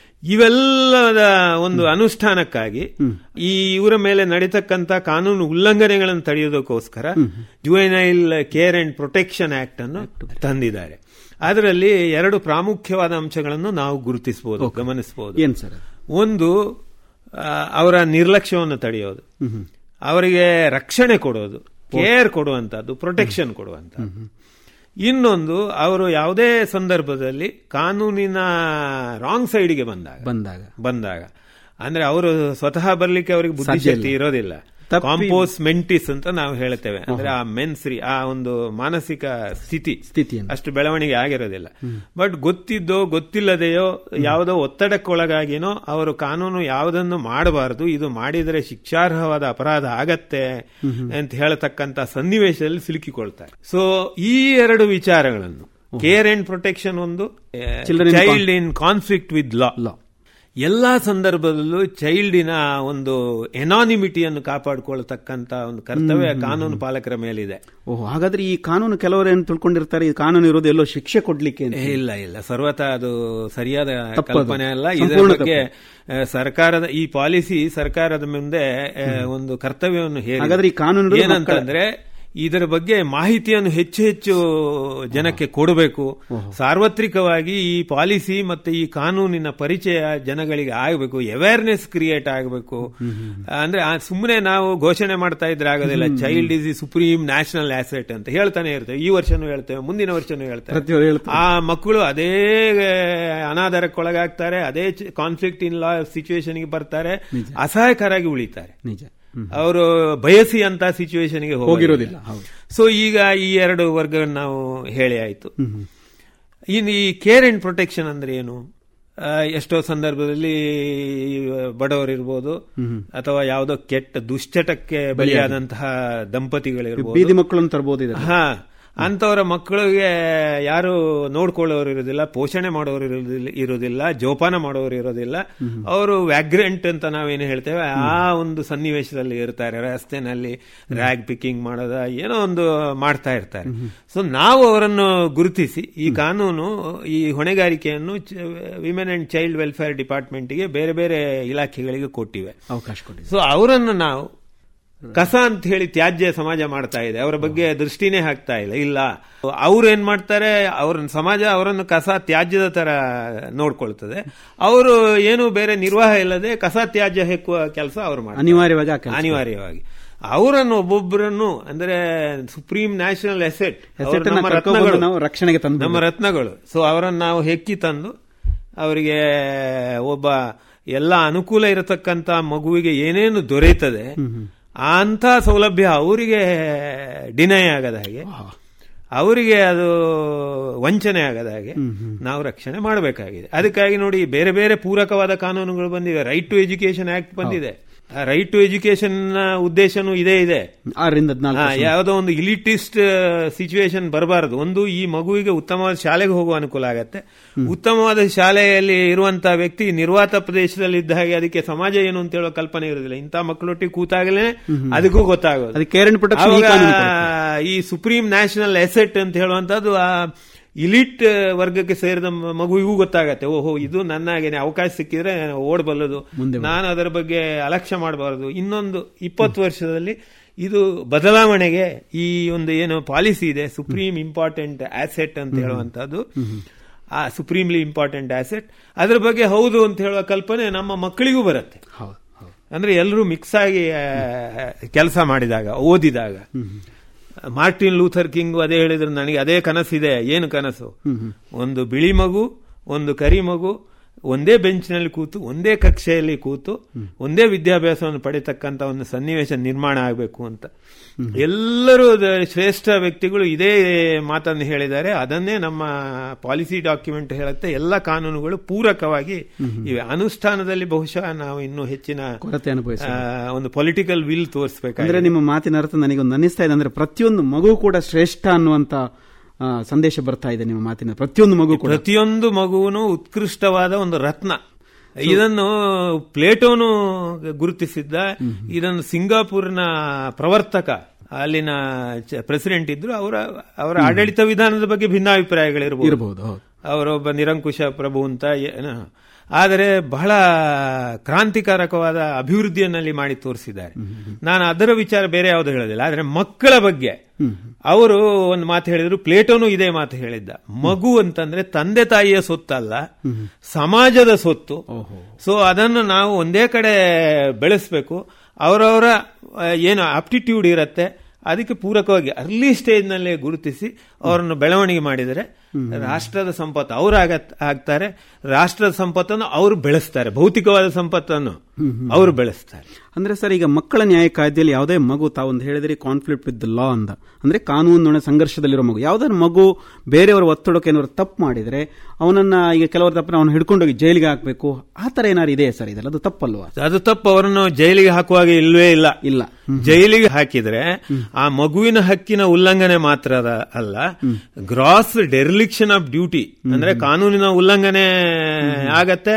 ಇವೆಲ್ಲದ ಒಂದು ಅನುಷ್ಠಾನಕ್ಕಾಗಿ ಈ ಇವರ ಮೇಲೆ ನಡೀತಕ್ಕಂತ ಕಾನೂನು ಉಲ್ಲಂಘನೆಗಳನ್ನು ತಡೆಯೋದಕ್ಕೋಸ್ಕರ juvenile care and protection act ಅನ್ನು ತಂದಿದ್ದಾರೆ ಅದರಲ್ಲಿ ಎರಡು ಪ್ರಾಮುಖ್ಯವಾದ ಅಂಶಗಳನ್ನು ನಾವು ಗುರುತಿಸಬಹುದು ಗಮನಿಸಬಹುದು ಏನ್ ಸರ್ ಅದು? ಒಂದು ಆ, ಅವರ ನಿರ್ಲಕ್ಷ್ಯವನ್ನು ತಡೆಯೋದು ಅವರಿಗೆ ರಕ್ಷಣೆ ಕೊಡೋದು ಕೇರ್ ಕೊಡುವಂತದ್ದು ಪ್ರೊಟೆಕ್ಷನ್ ಕೊಡುವಂತದ್ದು ಇನ್ನೊಂದು ಅವರು ಯಾವುದೇ ಸಂದರ್ಭದಲ್ಲಿ ಕಾನೂನಿನ ರಾಂಗ್ ಸೈಡ್ಗೆ ಬಂದಾಗ ಬಂದಾಗ ಬಂದಾಗ ಅಂದ್ರೆ ಅವರು ಸ್ವತಃ ಬರ್ಲಿಕ್ಕೆ ಅವರಿಗೆ ಬುದ್ಧಿಶಕ್ತಿ ಇರೋದಿಲ್ಲ ತಪ್ಪಿ- ಕಾಂಪೋಸ್ ಮೆಂಟಿಸ್ ಅಂತ ನಾವು ಹೇಳ್ತೇವೆ ಅಂದ್ರೆ ಆ ಮೆನ್ಸ್ರಿ ಆ ಒಂದು ಮಾನಸಿಕ ಸ್ಥಿತಿ ಸ್ಥಿತಿಯನ್ನು ಅಷ್ಟು ಬೆಳವಣಿಗೆ ಆಗಿರೋದಿಲ್ಲ ಬಟ್ ಗೊತ್ತಿದ್ದೋ ಗೊತ್ತಿಲ್ಲದೆಯೋ ಯಾವುದೋ ಒತ್ತಡಕ್ಕೊಳಗಾಗಿನೋ ಅವರು ಕಾನೂನು ಯಾವುದನ್ನು ಮಾಡಬಾರದು ಇದು ಮಾಡಿದರೆ ಶಿಕ್ಷಾರ್ಹವಾದ ಅಪರಾಧ ಆಗತ್ತೆ ಅಂತ ಹೇಳತಕ್ಕಂತ ಸನ್ನಿವೇಶದಲ್ಲಿ ಸಿಲುಕಿಕೊಳ್ತಾರೆ ಸೊ ಈ ಎರಡು ವಿಚಾರಗಳನ್ನು ಕೇರ್ ಅಂಡ್ ಪ್ರೊಟೆಕ್ಷನ್ ಒಂದು Children in child in conflict with law law ಎಲ್ಲಾ ಸಂದರ್ಭದಲ್ಲೂ ಚೈಲ್ಡಿನ ಒಂದು ಎನಾನಿಮಿಟಿಯನ್ನು ಕಾಪಾಡಿಕೊಳ್ಳತಕ್ಕಂತ ಒಂದು ಕರ್ತವ್ಯ ಕಾನೂನು ಪಾಲಕರ ಮೇಲಿದೆ ಓಹೋ ಹಾಗಾದ್ರೆ ಈ ಕಾನೂನು ಕೆಲವರು ಏನು ತಿಳ್ಕೊಂಡಿರ್ತಾರೆ ಈ ಕಾನೂನು ಇರೋದು ಎಲ್ಲೋ ಶಿಕ್ಷೆ ಕೊಡ್ಲಿಕ್ಕೆ ಅಂತ. ಏ, ಇಲ್ಲ ಇಲ್ಲ ಸರ್ವತ ಅದು ಸರಿಯಾದ ತಪ್ಪದು. ಕಲ್ಪನೆ ಅಲ್ಲ ಇದರ ಸಂಪೂರ್ಣ ಬಗ್ಗೆ ಆ, ಸರ್ಕಾರದ ಈ ಪಾಲಿಸಿ ಸರ್ಕಾರದ ಮುಂದೆ ಆ, ಒಂದು ಕರ್ತವ್ಯವನ್ನು ಹೇರಿದೆ. ಹಾಗಾದ್ರೆ ಈ ಕಾನೂನು ಇರೋದು ಏನಂತಂದ್ರೆ ಇದರ ಬಗ್ಗೆ ಮಾಹಿತಿಯನ್ನು ಹೆಚ್ಚು ಹೆಚ್ಚು ಜನಕ್ಕೆ ಕೊಡಬೇಕು ಸಾರ್ವತ್ರಿಕವಾಗಿ ಈ ಪಾಲಿಸಿ ಮತ್ತೆ ಈ ಕಾನೂನಿನ ಪರಿಚಯ ಜನಗಳಿಗೆ ಆಗಬೇಕು ಅವೇರ್ನೆಸ್ ಕ್ರಿಯೇಟ್ ಆಗಬೇಕು ಅಂದ್ರೆ ಸುಮ್ಮನೆ ನಾವು ಘೋಷಣೆ ಮಾಡ್ತಾ ಇದ್ರೆ ಆಗೋದಿಲ್ಲ child is the supreme national asset ಅಂತ ಹೇಳ್ತಾನೆ ಇರ್ತೇವೆ ಈ ವರ್ಷನೂ ಹೇಳ್ತೇವೆ ಮುಂದಿನ ವರ್ಷನೂ ಹೇಳ್ತೇವೆ ಪ್ರತಿಯೊಂದು ಹೇಳ್ತಾರೆ. ಆ ಮಕ್ಕಳು ಅದೇ ಅನಾಧಾರಕ್ಕೊಳಗಾಗ್ತಾರೆ ಅದೇ ಕಾನ್ಫ್ಲಿಕ್ಟ್ ಇನ್ ಲಾ ಸಿಚುವೇಶನ್ಗೆ ಬರ್ತಾರೆ ಅಸಹಾಯಕರಾಗಿ ಉಳಿತಾರೆ ನಿಜ ಹ್ಮ್. ಅವರು ಬಯಸಿ ಅಂತ ಸಿಚುವೇಶನ್ಗೆ ಹೋಗಿರೋದಿಲ್ಲ, ಹೌದು. ಸೊ ಈಗ ಈ ಎರಡು ವರ್ಗವನ್ನು ನಾವು ಹೇಳಿ ಆಯ್ತು ಇನ್ನು ಈ ಕೇರ್ ಅಂಡ್ ಪ್ರೊಟೆಕ್ಷನ್ ಅಂದ್ರೆ ಏನು ಆ, ಎಷ್ಟೋ ಸಂದರ್ಭದಲ್ಲಿ ಬಡವರಿರ್ಬೋದು ಅಥವಾ ಯಾವುದೋ ಕೆಟ್ಟ ದುಶ್ಚಟಕ್ಕೆ ಬಲಿಯಾದಂತಹ ದಂಪತಿಗಳಿರ್ಬೋದು ಬೀದಿ ಮಕ್ಕಳನ್ನು ತರಬಹುದು ಇದರಲ್ಲಿ. ಹಾ ಅಂತವರ ಮಕ್ಕಳಿಗೆ ಯಾರು ನೋಡ್ಕೊಳ್ಳೋರು ಇರೋದಿಲ್ಲ ಪೋಷಣೆ ಮಾಡೋರು ಇರೋದಿಲ್ಲ ಇರೋದಿಲ್ಲ ಜೋಪಾನ ಮಾಡೋರು ಇರೋದಿಲ್ಲ ಅವರು ವ್ಯಾಗ್ರೆಂಟ್ ಅಂತ ನಾವೇನು ಹೇಳ್ತೇವೆ ಆ ಒಂದು ಸನ್ನಿವೇಶದಲ್ಲಿ ಇರ್ತಾರೆ ರಸ್ತೆನಲ್ಲಿ ರ್ಯಾಗ್ ಪಿಕ್ಕಿಂಗ್ ಮಾಡೋದ ಏನೋ ಒಂದು ಮಾಡ್ತಾ ಇರ್ತಾರೆ ಸೊ ನಾವು ಅವರನ್ನು ಗುರುತಿಸಿ ಈ ಕಾನೂನು ಈ ಹೊಣೆಗಾರಿಕೆಯನ್ನು ವಿಮೆನ್ ಅಂಡ್ ಚೈಲ್ಡ್ ವೆಲ್ಫೇರ್ ಡಿಪಾರ್ಟ್ಮೆಂಟ್ಗೆ ಬೇರೆ ಬೇರೆ ಇಲಾಖೆಗಳಿಗೆ ಕೊಟ್ಟಿವೆ ಅವಕಾಶ ಕೊಡಿ ಸೊ ಅವರನ್ನು ನಾವು ಕಸ ಅಂತ ಹೇಳಿ ತ್ಯಾಜ್ಯ ಸಮಾಜ ಮಾಡ್ತಾ ಇದೆ ಅವರ ಬಗ್ಗೆ ದೃಷ್ಟಿನೇ ಹಾಕ್ತಾ ಇಲ್ಲ ಇಲ್ಲ ಅವ್ರು ಏನ್ ಮಾಡ್ತಾರೆ ಅವ್ರ ಸಮಾಜ ಅವರನ್ನು ಕಸ ತ್ಯಾಜ್ಯದ ತರ ನೋಡ್ಕೊಳ್ತದೆ ಅವರು ಏನು ಬೇರೆ ನಿರ್ವಾಹ ಇಲ್ಲದೆ ಕಸ ತ್ಯಾಜ್ಯ ಹೆಕ್ಕುವ ಕೆಲಸ ಅವರು ಮಾಡ್ತಾರೆ ಅನಿವಾರ್ಯವಾಗಿ ಆ ಕೆಲ್ಸ. ಅನಿವಾರ್ಯವಾಗಿ ಅವರನ್ನು ಒಬ್ಬೊಬ್ಬರನ್ನು ಅಂದ್ರೆ ಸುಪ್ರೀಂ ನ್ಯಾಷನಲ್ ಎಸೆಟ್ Asset ಅನ್ನ ಕರ್ಕೊಂಡ್ಬಂದು ನಾವು ರಕ್ಷಣೆಗೆ ತಂದು ನಮ್ಮ ರತ್ನಗಳು ಸೊ ಅವರನ್ನು ನಾವು ಹೆಕ್ಕಿ ತಂದು ಅವರಿಗೆ ಒಬ್ಬ ಎಲ್ಲ ಅನುಕೂಲ ಇರತಕ್ಕಂತ ಮಗುವಿಗೆ ಏನೇನು ದೊರೆಯುತ್ತದೆ ಅಂತ ಸೌಲಭ್ಯ ಅವರಿಗೆ ಡಿನೈ ಆಗದ ಹಾಗೆ ಅವರಿಗೆ ಅದು ವಂಚನೆ ಆಗದ ಹಾಗೆ ನಾವು ರಕ್ಷಣೆ ಮಾಡಬೇಕಾಗಿದೆ ಅದಕ್ಕಾಗಿ ನೋಡಿ ಬೇರೆ ಬೇರೆ ಪೂರಕವಾದ ಕಾನೂನುಗಳು ಬಂದಿವೆ ರೈಟ್ ಟು ಎಜುಕೇಶನ್ ಆಕ್ಟ್ ಬಂದಿದೆ ರೈಟ್ ಟು ಎಜುಕೇಶನ್ ನ ಉದ್ದೇಶನೂ ಇದೇ ಇದೆ ಆರರಿಂದ ಹದಿನಾಲ್ಕು ಹಾ, ಯಾವುದೋ ಒಂದು ಇಲಿಟಿಸ್ಟ್ ಸಿಚುವೇಶನ್ ಬರಬಾರದು ಒಂದು ಈ ಮಗುವಿಗೆ ಉತ್ತಮವಾದ ಶಾಲೆಗೆ ಹೋಗುವ ಅನುಕೂಲ ಆಗತ್ತೆ ಉತ್ತಮವಾದ ಶಾಲೆಯಲ್ಲಿ ಇರುವಂತಹ ವ್ಯಕ್ತಿ ನಿರ್ವಾತ ಪ್ರದೇಶದಲ್ಲಿ ಇದ್ದ ಹಾಗೆ ಅದಕ್ಕೆ ಸಮಾಜ ಏನು ಅಂತ ಹೇಳೋ ಕಲ್ಪನೆ ಇರುವುದಿಲ್ಲ ಇಂಥ ಮಕ್ಕಳೊಟ್ಟಿಗೆ ಕೂತಾಗಲೇ ಅದಕ್ಕೂ ಗೊತ್ತಾಗೋದು ಅದಕ್ಕೆ ಕೇರ್ ಅಂಡ್ ಪ್ರೊಟೆಕ್ಷನ್ ಈ ಆವಾಗ ಕಾನೂನು ಕೊಡುತ್ತೆ. ಈ ಸುಪ್ರೀಂ ನ್ಯಾಷನಲ್ ಎಸೆಟ್ ಅಂತ ಹೇಳುವಂತದ್ದು ಆ ಇಲಿಟ್ ವರ್ಗಕ್ಕೆ ಸೇರಿದ ಮ- ಮಗುವಿಗೂ ಗೊತ್ತಾಗತ್ತೆ ಓಹೋ ಇದು ನನ್ನ ಹಾಗೇನೆ ಅವಕಾಶ ಸಿಕ್ಕಿದ್ರೆ ಓಡಬಲ್ಲದು ನಾನು ಅದರ ಬಗ್ಗೆ ಅಲಕ್ಷ್ಯ ಮಾಡಬಾರದು ಇನ್ನೊಂದು ಇಪ್ಪತ್ತು ವರ್ಷದಲ್ಲಿ ಇದು ಬದಲಾವಣೆಗೆ ಈ ಒಂದು ಏನು ಪಾಲಿಸಿ ಇದೆ ಸುಪ್ರೀಂ ಇಂಪಾರ್ಟೆಂಟ್ ಆಸೆಟ್ ಅಂತ ಹೇಳುವಂತದ್ದು ಆ ಸುಪ್ರೀಂಲಿ ಇಂಪಾರ್ಟೆಂಟ್ ಆಸೆಟ್ ಅದ್ರ ಬಗ್ಗೆ ಹೌದು ಅಂತ ಹೇಳುವ ಕಲ್ಪನೆ ನಮ್ಮ ಮಕ್ಕಳಿಗೂ ಬರುತ್ತೆ ಹೌದು ಹೌದು ಅಂದ್ರೆ ಎಲ್ಲರೂ ಮಿಕ್ಸ್ ಆಗಿ ಕೆಲಸ ಮಾಡಿದಾಗ ಓದಿದಾಗ ಮಾರ್ಟಿನ್ ಲೂಥರ್ ಕಿಂಗ್ ಅದೇ ಹೇಳಿದ್ರು ನನಗೆ ಅದೇ ಕನಸಿದೆ ಏನು ಕನಸು ಒಂದು ಬಿಳಿ ಮಗು ಒಂದು ಕರಿ ಮಗು ಒಂದೇ ಬೆಂಚ್ನಲ್ಲಿ ಕೂತು ಒಂದೇ ಕಕ್ಷೆಯಲ್ಲಿ ಕೂತು ಒಂದೇ ವಿದ್ಯಾಭ್ಯಾಸವನ್ನು ಪಡೆತಕ್ಕಂತ ಒಂದು ಸನ್ನಿವೇಶ ನಿರ್ಮಾಣ ಆಗಬೇಕು ಅಂತ ಎಲ್ಲರೂ ದ- ಶ್ರೇಷ್ಠ ವ್ಯಕ್ತಿಗಳು ಇದೇ ಮಾತನ್ನು ಹೇಳಿದ್ದಾರೆ ಅದನ್ನೇ ನಮ್ಮ ಪಾಲಿಸಿ ಡಾಕ್ಯುಮೆಂಟ್ ಹೇಳುತ್ತೆ ಎಲ್ಲ ಕಾನೂನುಗಳು ಪೂರಕವಾಗಿ ಇವೆ ಅನುಷ್ಠಾನದಲ್ಲಿ ಬಹುಶಃ ನಾವು ಇನ್ನೂ ಹೆಚ್ಚಿನ ಕೊರತೆ ಅನುಭವಿಸಿ ಆ, ಒಂದು ಪೊಲಿಟಿಕಲ್ ವಿಲ್ ತೋರಿಸಬೇಕಾಗಿದೆ ಅಂದ್ರೆ ನಿಮ್ಮ ಮಾತಿನ ಅರ್ಥ ನನಗೊಂದು ಅನ್ನಿಸ್ತಾ ಇದೆ ಅಂದ್ರೆ ಪ್ರತಿಯೊಂದು ಮಗು ಕೂಡ ಶ್ರೇಷ್ಠ ಅನ್ನುವಂತ ಆ, ಸಂದೇಶ ಬರ್ತಾ ಇದೆ ನಿಮ್ಮ ಮಾತಿನ ಪ್ರತಿಯೊಂದು ಮಗು ಕೂಡ ಪ್ರತಿಯೊಂದು ಮಗುವನು ಉತ್ಕೃಷ್ಟವಾದ ಒಂದು ರತ್ನ ಇದನ್ನು ಪ್ಲೇಟೋನು ಗುರುತಿಸಿದ್ದ ಇದನ್ನು ಸಿಂಗಾಪುರ್ನ ಪ್ರವರ್ತಕ ಅಲ್ಲಿನ ಪ್ರೆಸಿಡೆಂಟ್ ಇದ್ರು ಅವರ ಅವರ ಆಡಳಿತ ವಿಧಾನದ ಬಗ್ಗೆ ಭಿನ್ನಾಭಿಪ್ರಾಯಗಳಿರಬಹುದು ಇರಬಹುದು ಹೌದು ಅವರೊಬ್ಬ ನಿರಂಕುಶ ಪ್ರಭು ಅಂತ ಏನು ಆದರೆ ಬಹಳ ಕ್ರಾಂತಿಕಾರಕವಾದ ಅಭಿವೃದ್ಧಿಯನ್ನಲ್ಲಿ ಮಾಡಿ ತೋರಿಸಿದ್ದಾರೆ ನಾನು ಅದರ ವಿಚಾರ ಬೇರೆ ಯಾವುದು ಹೇಳೋದಿಲ್ಲ ಆದರೆ ಮಕ್ಕಳ ಬಗ್ಗೆ ಅವರು ಒಂದು ಮಾತು ಹೇಳಿದ್ರು ಪ್ಲೇಟೋನು ಇದೇ ಮಾತು ಹೇಳಿದ್ದ ಮಗು ಅಂತಂದ್ರೆ ತಂದೆ ತಾಯಿಯ ಸೊತ್ತಲ್ಲ ಸಮಾಜದ ಸೊತ್ತು ಸೊ ಅದನ್ನು ನಾವು ಒಂದೇ ಕಡೆ ಬೆಳೆಸಬೇಕು ಅವರವರ ಆ, ಏನು ಆಪ್ಟಿಟ್ಯೂಡ್ ಇರತ್ತೆ ಅದಕ್ಕೆ ಪೂರಕವಾಗಿ ಅರ್ಲಿ ಸ್ಟೇಜ್ ನಲ್ಲೇ ಗುರುತಿಸಿ ಅವರನ್ನು ಬೆಳವಣಿಗೆ ಮಾಡಿದರೆ ರಾಷ್ಟ್ರದ ಸಂಪತ್ತು ಅವರು ಆಗ್ತಾರೆ ರಾಷ್ಟ್ರದ ಸಂಪತ್ತನ್ನು ಅವರು ಬೆಳೆಸ್ತಾರೆ ಭೌತಿಕವಾದ ಸಂಪತ್ತನ್ನು ಅವರು ಬೆಳೆಸ್ತಾರೆ ಅಂದ್ರೆ ಸರ್ ಈಗ ಮಕ್ಕಳ ನ್ಯಾಯ ಕಾಯ್ದೆಯಲ್ಲಿ ಯಾವುದೇ ಮಗು ತಾವೊಂದು ಹೇಳಿದ್ರಿ ಕಾನ್ಫ್ಲಿಕ್ಟ್ ವಿತ್ ದ ಲಾ ಅಂತ ಅಂದ್ರೆ ಕಾನೂನು ಸಂಘರ್ಷದಲ್ಲಿರೋ ಮಗು ಯಾವ್ದಾದ್ರು ಮಗು ಬೇರೆಯವರ ಒತ್ತಡಕ್ಕೆ ಏನಾದ್ರು ತಪ್ಪು ಮಾಡಿದ್ರೆ ಅವನನ್ನ ಈಗ ಕೆಲವರು ತಪ್ಪು ಅವನು ಹಿಡ್ಕೊಂಡೋಗಿ ಜೈಲಿಗೆ ಹಾಕಬೇಕು ಆ ತರ ಏನಾದ್ರು ಇದೆಯಾ ಸರ್ ಇದೆಲ್ಲ ಅದು ತಪ್ಪಲ್ವಾ ಅದು ತಪ್ಪು ಅವರನ್ನು ಜೈಲಿಗೆ ಹಾಕುವಾಗ ಇಲ್ವೇ ಇಲ್ಲ ಇಲ್ಲ ಜೈಲಿಗೆ ಹಾಕಿದ್ರೆ ಆ ಮಗುವಿನ ಹಕ್ಕಿನ ಉಲ್ಲಂಘನೆ ಮಾತ್ರ ಅದ- ಅಲ್ಲ ಗ್ರಾಸ್ ಡೆರಿಲಿಕ್ಷನ್ ಆಫ್ ಡ್ಯೂಟಿ ಅಂದ್ರೆ ಕಾನೂನಿನ ಉಲ್ಲಂಘನೆ ಆಗತ್ತೆ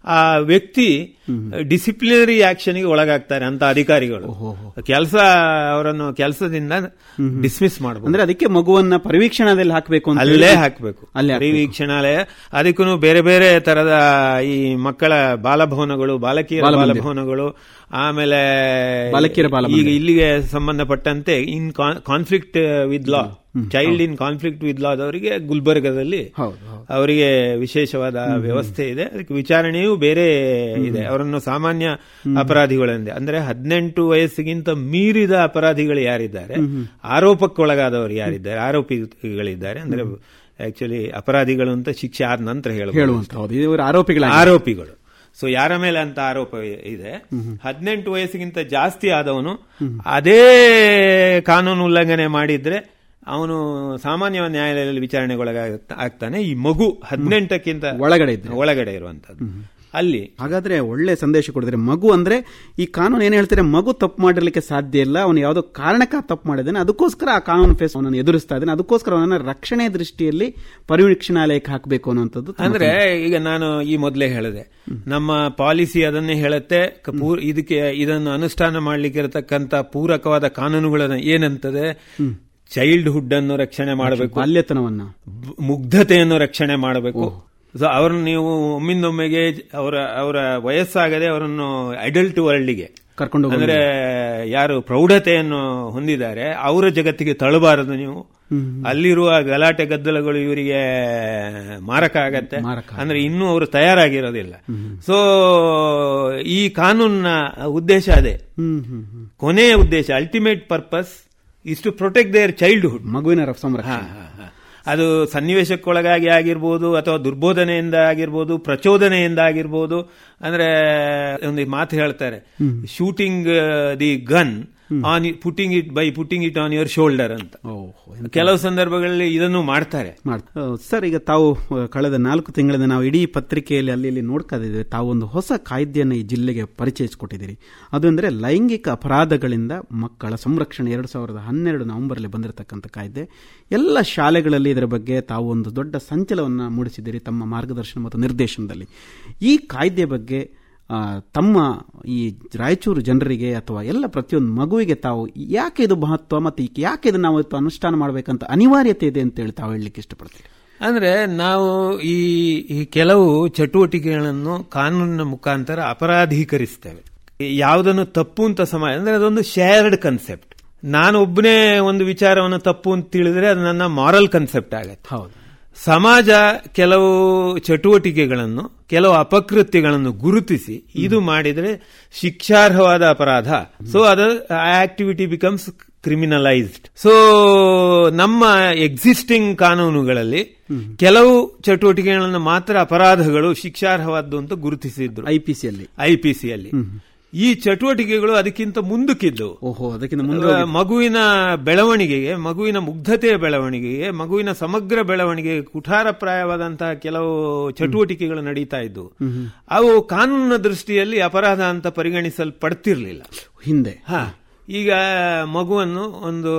ಆ ವ್ಯಕ್ತಿ ಡಿಸಿಪ್ಲಿನರಿ ಆಕ್ಷನ್ಗೆ ಒಳಗಾಗ್ತಾರೆ ಅಂತ ಅಧಿಕಾರಿಗಳು ಕೆಲಸ ಅವರನ್ನು ಕೆಲಸದಿಂದ ಡಿಸ್ಮಿಸ್ ಮಾಡಬಹುದು ಅಂದ್ರೆ ಅದಕ್ಕೆ ಮಗುವನ್ನ ಪರಿವೀಕ್ಷಣದಲ್ಲಿ ಹಾಕಬೇಕು ಅಂತ ಅಲ್ಲೇ ಹೇಳಿ- ಹಾಕಬೇಕು ಅಲ್ಲೇ ಹಾಕ್ಬೇಕು. ವೀಕ್ಷಣಾಲಯ ಅದಕ್ಕೂ ಬೇರೆ ಬೇರೆ ತರದ ಈ ಮಕ್ಕಳ ಬಾಲಭವನಗಳು ಬಾಲಕಿಯರ ಬಾಲಮಂದಿರ. ಬಾಲಭವನಗಳು ಆಮೇಲೆ ಬಾಲಕಿಯರ ಬಾಲಮಂದಿರ. ಈಗ ಇಲ್ಲಿಗೆ ಸಂಬಂಧಪಟ್ಟಂತೆ in conflict with law child in conflict with law ಅವರಿಗೆ ಗುಲ್ಬರ್ಗದಲ್ಲಿ ಹೌದು, ಹೌದು. ಅವರಿಗೆ ವಿಶೇಷವಾದ ವ್ಯವಸ್ಥೆ ಇದೆ ಅದಕ್ಕೆ ವಿಚಾರಣೆಯೂ ಬೇರೆ ಇದೆ ಅವರನ್ನು ಸಾಮಾನ್ಯ ಅಪರಾಧಿಗಳೆಂದೇ ಅಂದ್ರೆ ಹದಿನೆಂಟು ವಯಸ್ಸಿಗಿಂತ ಮೀರಿದ ಅಪರಾಧಿಗಳು ಯಾರಿದ್ದಾರೆ ಆರೋಪಕ್ಕೊಳಗಾದವರು ಯಾರಿದ್ದಾರೆ ಆರೋಪಿಗಳಿದ್ದಾರೆ ಅಂದ್ರೆ ಆಕ್ಚುಲಿ ಅಪರಾಧಿಗಳು ಅಂತ ಶಿಕ್ಷೆ ಆದ ನಂತರ ಹೇಳಬಹುದು ಹೇಳುವಂತ ಹೌದು ಇವರು ಆರೋಪಿಗಳ ಆರೋಪಿಗಳು ಸೊ ಯಾರ ಮೇಲೆ ಅಂತ ಆರೋಪ ಇದೆ ಹದಿನೆಂಟು ವಯಸ್ಸಿಗಿಂತ ಜಾಸ್ತಿ ಆದವನು ಅದೇ ಕಾನೂನು ಉಲ್ಲಂಘನೆ ಮಾಡಿದ್ರೆ ಅವನು ಸಾಮಾನ್ಯ ನ್ಯಾಯಾಲಯದಲ್ಲಿ ವಿಚಾರಣೆಗೊಳಗ ಆಗ್ತಾನೆ ಈ ಮಗು ಹದಿನೆಂಟಕ್ಕಿಂತ ಒಳಗಡೆ ಇದ್ರೆ. ಒಳಗಡೆ ಇರುವಂತದ್ದು ಅಲ್ಲಿ ಹಾಗಾದ್ರೆ ಒಳ್ಳೆ ಸಂದೇಶ ಕೊಡಿದ್ರೆ ಮಗು ಅಂದ್ರೆ ಈ ಕಾನೂನು ಏನ್ ಹೇಳ್ತಾರೆ ಮಗು ತಪ್ಪು ಮಾಡಿರ್ಲಿಕ್ಕೆ ಸಾಧ್ಯ ಇಲ್ಲ ಅವನು ಯಾವುದೋ ಕಾರಣಕ್ಕೆ ಆ ತಪ್ಪು ಮಾಡಿದ್ದಾನೆ ಅದಕ್ಕೋಸ್ಕರ ಆ ಕಾನೂನು ಫೇಸ್ ಅವನನ್ನು ಎದುರಿಸ್ತಾ ಇದ್ದಾನೆ ಅದಕ್ಕೋಸ್ಕರ ಅವನನ್ನ ರಕ್ಷಣೆ ದೃಷ್ಟಿಯಲ್ಲಿ ಪರಿವೀಕ್ಷಣಾಲಯಕ್ಕೆ ಹಾಕಬೇಕು ಅನ್ನುವಂಥದ್ದು ತಮ್ಮ ಅಂದ್ರೆ ಈಗ ನಾನು ಈ ಮೊದಲೇ ಹೇಳಿದೆ ನಮ್ಮ ಪಾಲಿಸಿ ಅದನ್ನೇ ಹೇಳುತ್ತೆ ಕ- ಪೂರ್- ಇದಕ್ಕೆ ಇದನ್ನು ಅನುಷ್ಠಾನ ಮಾಡ್ಲಿಕ್ಕೆ ಇರತಕ್ಕಂತ ಪೂರಕವಾದ ಕಾನೂನುಗಳನ್ನು ಏನಂತದೆ ಚೈಲ್ಡ್ಹುಡ್ ಅನ್ನು ರಕ್ಷಣೆ ಮಾಡಬೇಕು ಬಾಲ್ಯತನವನ್ನ ಬ- ಮುಗ್ಧತೆಯನ್ನು ರಕ್ಷಣೆ ಮಾಡಬೇಕು ಸೊ ಅವರನ್ನು ನೀವು ಒಮ್ಮಿಂದೊಮ್ಮೆಗೆ ಅವರ ಅವರ ವಯಸ್ಸಾಗದೆ ಅವರನ್ನು ಅಡಲ್ಟ್ ವರ್ಲ್ಡ್ಗೆ ಕರ್ಕೊಂಡು ಹೋಗೋದು. ಅಂದ್ರೆ ಯಾರು ಪ್ರೌಢತೆಯನ್ನು ಹೊಂದಿದ್ದಾರೆ ಅವರ ಜಗತ್ತಿಗೆ ತಳ್ಳಬಾರದು ನೀವು ಅಲ್ಲಿರುವ ಗಲಾಟೆ ಗದ್ದಲಗಳು ಇವರಿಗೆ ಮಾರಕ ಆಗತ್ತೆ ಮಾರಕ. ಅಂದ್ರೆ ಇನ್ನೂ ಅವರು ತಯಾರಾಗಿರೋದಿಲ್ಲ ಸೊ ಈ ಕಾನೂನಿನ ಉದ್ದೇಶ ಅದೇ ಹ್ಮ್ ಹ್ಮ್ ಹ್ಮ್ ಕೊನೆಯ ಉದ್ದೇಶ ultimate purpose is to protect their childhood ಮಗುವಿನ ರ- ಸಂರಕ್ಷಣೆ ಅದು ಸನ್ನಿವೇಶಕ್ಕೊಳಗಾಗಿ ಆಗಿರ್ಬೋದು ಅಥವಾ ದುರ್ಬೋಧನೆಯಿಂದ ಆಗಿರ್ಬೋದು ಪ್ರಚೋದನೆಯಿಂದ ಆಗಿರ್ಬೋದು ಅಂದ್ರೆ ಒಂದು ಮಾತು ಹೇಳ್ತಾರೆ shooting the gun on putting it by putting it on your shoulder ಅಂತ ಓಹ್ ಕೆಲವು ಸಂದರ್ಭಗಳಲ್ಲಿ ಇದನ್ನು ಮಾಡ್ತಾರೆ ಮಾಡ್ತಾ ಸರ್ ಈಗ ತಾವು ಅಹ್, ಕಳೆದ ನಾಲ್ಕು ತಿಂಗಳಿಂದ ನಾವು ಇಡೀ ಪತ್ರಿಕೆಯಲ್ಲಿ ಅಲ್ಲಿ ಇಲ್ಲಿ ನೋಡ್ತಾ ಇದ್ದೇವೆ ತಾವು ಒಂದು ಹೊಸ ಕಾಯ್ದೆಯನ್ನು ಈ ಜಿಲ್ಲೆಗೆ ಪರಿಚಯಿಸಿಕೊಟ್ಟಿದ್ದೀರಿ ಅದು ಅಂದರೆ ಲೈಂಗಿಕ ಅಪರಾಧಗಳಿಂದ ಮಕ್ಕಳ ಸಂರಕ್ಷಣೆ ಎರಡು ಸಾವಿರದ ಹನ್ನೆರಡು ನವೆಂಬರ್ಲಿ ಬಂದಿರತಕ್ಕಂಥ ಕಾಯ್ದೆ ಎಲ್ಲ ಶಾಲೆಗಳಲ್ಲಿ ಇದರ ಬಗ್ಗೆ ತಾವು ಒಂದು ದೊಡ್ಡ ಸಂಚಲವನ್ನು ಮೂಡಿಸಿದ್ದೀರಿ ತಮ್ಮ ಮಾರ್ಗದರ್ಶನ ಮತ್ತು ನಿರ್ದೇಶನದಲ್ಲಿ ಈ ಕಾಯ್ದೆ ಬಗ್ಗೆ ಆ, ತಮ್ಮ ಈ ರಾಯಚೂರು ಜನರಿಗೆ ಅಥವಾ ಎಲ್ಲ ಪ್ರತಿಯೊಂದು ಮಗುವಿಗೆ ತಾವು ಯಾಕೆ ಇದು ಮಹತ್ವ ಮತ್ತು ಈ- ಯಾಕೆ ಇದನ್ನು ನಾವು ಇವತ್ತು ಅನುಷ್ಠಾನ ಮಾಡಬೇಕಂತ ಅನಿವಾರ್ಯತೆ ಇದೆ ಅಂತೇಳಿ ತಾವು ಹೇಳಲಿಕ್ಕೆ ಇಷ್ಟಪಡ್ತೀವಿ ಅಂದ್ರೆ ನಾವು ಈ ಈ ಕೆಲವು ಚಟುವಟಿಕೆಗಳನ್ನು ಕಾನೂನಿನ ಮುಖಾಂತರ ಅಪರಾಧೀಕರಿಸ್ತೇವೆ ಯಾವುದನ್ನು ತಪ್ಪು ಅಂತ ಸಮಾಜ ಅಂದ್ರೆ ಅದೊಂದು ಶೇರ್ಡ್ ಕನ್ಸೆಪ್ಟ್ ನಾನು ಒಬ್ಬನೇ ಒಂದು ವಿಚಾರವನ್ನು ತಪ್ಪು ಅಂತ ತಿಳಿದ್ರೆ ಅದು ನನ್ನ ಮಾರಲ್ ಕನ್ಸೆಪ್ಟ್ ಆಗತ್ತೆ ಹೌದು ಸಮಾಜ ಕೆಲವು ಚಟುವಟಿಕೆಗಳನ್ನು ಕೆಲವು ಅಪಕೃತ್ಯಗಳನ್ನು ಗುರುತಿಸಿ ಇದು ಮಾಡಿದ್ರೆ ಶಿಕ್ಷಾರ್ಹವಾದ ಅಪರಾಧ ಸೊ ಅದು ಆಕ್ಟಿವಿಟಿ ಬಿಕಮ್ಸ್ ಕ್ರಿಮಿನಲೈಸ್ಡ್ ಸೊ ನಮ್ಮ ಎಕ್ಸಿಸ್ಟಿಂಗ್ ಕಾನೂನುಗಳಲ್ಲಿ ಕೆಲವು ಚಟುವಟಿಕೆಗಳನ್ನು ಮಾತ್ರ ಅಪರಾಧಗಳು ಶಿಕ್ಷಾರ್ಹವಾದ್ದು ಅಂತ ಗುರುತಿಸಿದ್ರು ಐ ಪಿ ಸಿಯಲ್ಲಿ ಐ ಪಿ ಸಿಯಲ್ಲಿ ಈ ಚಟುವಟಿಕೆಗಳು ಅದಕ್ಕಿಂತ ಮುಂದಕ್ಕಿದ್ದವು ಓಹೋ ಅದಕ್ಕಿಂತ ಮುಂದೆ ಮಗುವಿನ ಬೆಳವಣಿಗೆಗೆ ಮಗುವಿನ ಮುಗ್ಧತೆಯ ಬೆಳವಣಿಗೆಗೆ ಮಗುವಿನ ಸಮಗ್ರ ಬೆಳವಣಿಗೆಗೆ ಕುಠಾರಪ್ರಾಯವಾದಂತಹ ಕೆಲವು ಚಟುವಟಿಕೆಗಳು ನಡೀತಾ ಇದ್ವು ಅವು ಕಾನೂನಿನ ದೃಷ್ಟಿಯಲ್ಲಿ ಅಪರಾಧ ಅಂತ ಪರಿಗಣಿಸಲ್ಪಡ್ತಿರ್ಲಿಲ್ಲ ಹಿಂದೆ ಹಾ ಈಗ ಮಗುವನ್ನು ಒಂದು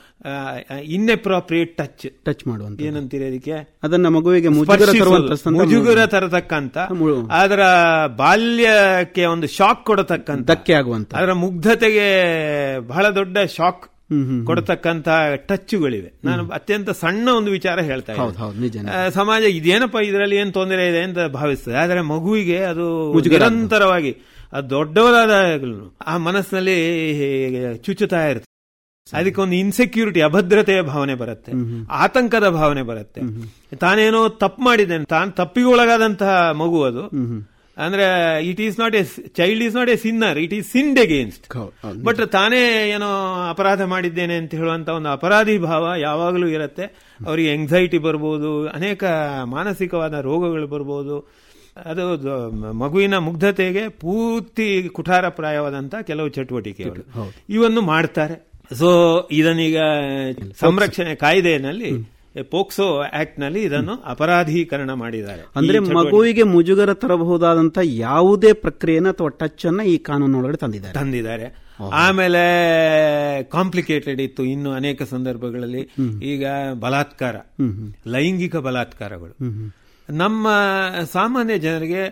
ಇನ್ನೆಪ್ರಾಪ್ರಿಯೇಟ್ ಟಚ್ ಟಚ್ ಮಾಡುವಂತ ಏನಂತೀರಿ ಅದಕ್ಕೆ ಅದನ್ನ ಮಗುವಿಗೆ ಮುಜುಗರ ಸ್ಪರ್ಶಿಸೋದು, ತರುವಂತ ಮುಜುಗರ ತರತಕ್ಕಂತ ಮು- ಅದರ ಬಾಲ್ಯಕ್ಕೆ ಒಂದು ಶಾಕ್ ಕೊಡತಕ್ಕಂತ ಧಕ್ಕೆ ಆಗುವಂತ ಅದರ ಮುಗ್ಧತೆಗೆ ಬಹಳ ದೊಡ್ಡ ಶಾಕ್ ಹ್ಮ್ ಹ್ಮ್ ಕೊಡತಕ್ಕಂತ ಟಚ್ಗಳಿವೆ ನಾನು ಅತ್ಯಂತ ಸಣ್ಣ ಒಂದು ವಿಚಾರ ಹೇಳ್ತಾ ಹೌದು ಇದ್ದೀನಿ ಹೌದು ನಿಜ ಆ, ಸಮಾಜ ಇದೇನಪ್ಪ ಇದರಲ್ಲಿ ಏನ್ ತೊಂದರೆ ಇದೆ ಅಂತ ಭಾವಿಸ್ತದೆ ಆದರೆ ಮಗುವಿಗೆ ಅದು ಮುಜುಗರ ಆಗ್ತದೆ. ನಿರಂತರವಾಗಿ ಅದು ದೊಡ್ಡವರಾದ ಆ ಮನಸ್ಸಿನಲ್ಲಿ ಚುಚ್ಚುತ್ತಾ ಇರ್ತದೆ ಅದಕ್ಕೆ ಒಂದು ಇನ್ಸೆಕ್ಯೂರಿಟಿ ಅಭದ್ರತೆಯ ಭಾವನೆ ಬರುತ್ತೆ ಆತಂಕದ ಭಾವನೆ ಬರುತ್ತೆ ತಾನೇನೋ ತಪ್ಪು ಮಾಡಿದ್ದೇನೆ ತಾನು ತಪ್ಪಿಗೆ ಒಳಗಾದಂತಹ ಮಗು ಅದು ಅಂದ್ರೆ it is not a child is not a sinner it is sinned against ಹೌದು, ಹೌದು. ಬಟ್ ತಾನೇ ಏನೋ ಅಪರಾಧ ಮಾಡಿದ್ದೇನೆ ಅಂತ ಹೇಳುವಂತ ಒಂದು ಅಪರಾಧಿ ಭಾವ ಯಾವಾಗಲೂ ಇರುತ್ತೆ ಅವರಿಗೆ ಎಂಗ್ಸೈಟಿ ಬರ್ಬೋದು ಅನೇಕ ಮಾನಸಿಕವಾದ ರೋಗಗಳು ಬರ್ಬೋದು ಅದು ದ- ಮಗುವಿನ ಮುಗ್ಧತೆಗೆ ಪೂರ್ತಿ ಕುಠಾರಪ್ರಾಯವಾದಂತ ಕೆಲವು ಚಟುವಟಿಕೆಗಳು ಇವನ್ನು ಮಾಡ್ತಾರೆ ಸೊ ಇದನ್ನೀಗ ಸಂರಕ್ಷಣೆ ಕಾಯ್ದೆಯಲ್ಲಿ ಪೋಕ್ಸೋ ಆಕ್ಟ್ ನಲ್ಲಿ ಇದನ್ನು ಅಪರಾಧೀಕರಣ ಮಾಡಿದ್ದಾರೆ ಈ ಅಂದ್ರೆ ಚಟುವಟಿಕೆ- ಮಗುವಿಗೆ ಮುಜುಗರ ತರಬಹುದಾದಂತ ಯಾವುದೇ ಪ್ರಕ್ರಿಯೆನ ಅಥವಾ ಟಚ್ ಅನ್ನ ಈ ಕಾನೂನೊಳಗಡೆ ತಂದಿದ್ದಾರೆ ತಂದಿದ್ದಾರೆ ಆಮೇಲೆ ಕಾಂಪ್ಲಿಕೇಟೆಡ್ ಇತ್ತು ಇನ್ನು ಅನೇಕ ಸಂದರ್ಭಗಳಲ್ಲಿ ಈಗ ಬಲಾತ್ಕಾರ ಲೈಂಗಿಕ ಬಲಾತ್ಕಾರಗಳು ನಮ್ಮ ಸಾಮಾನ್ಯ ಜನರಿಗೆ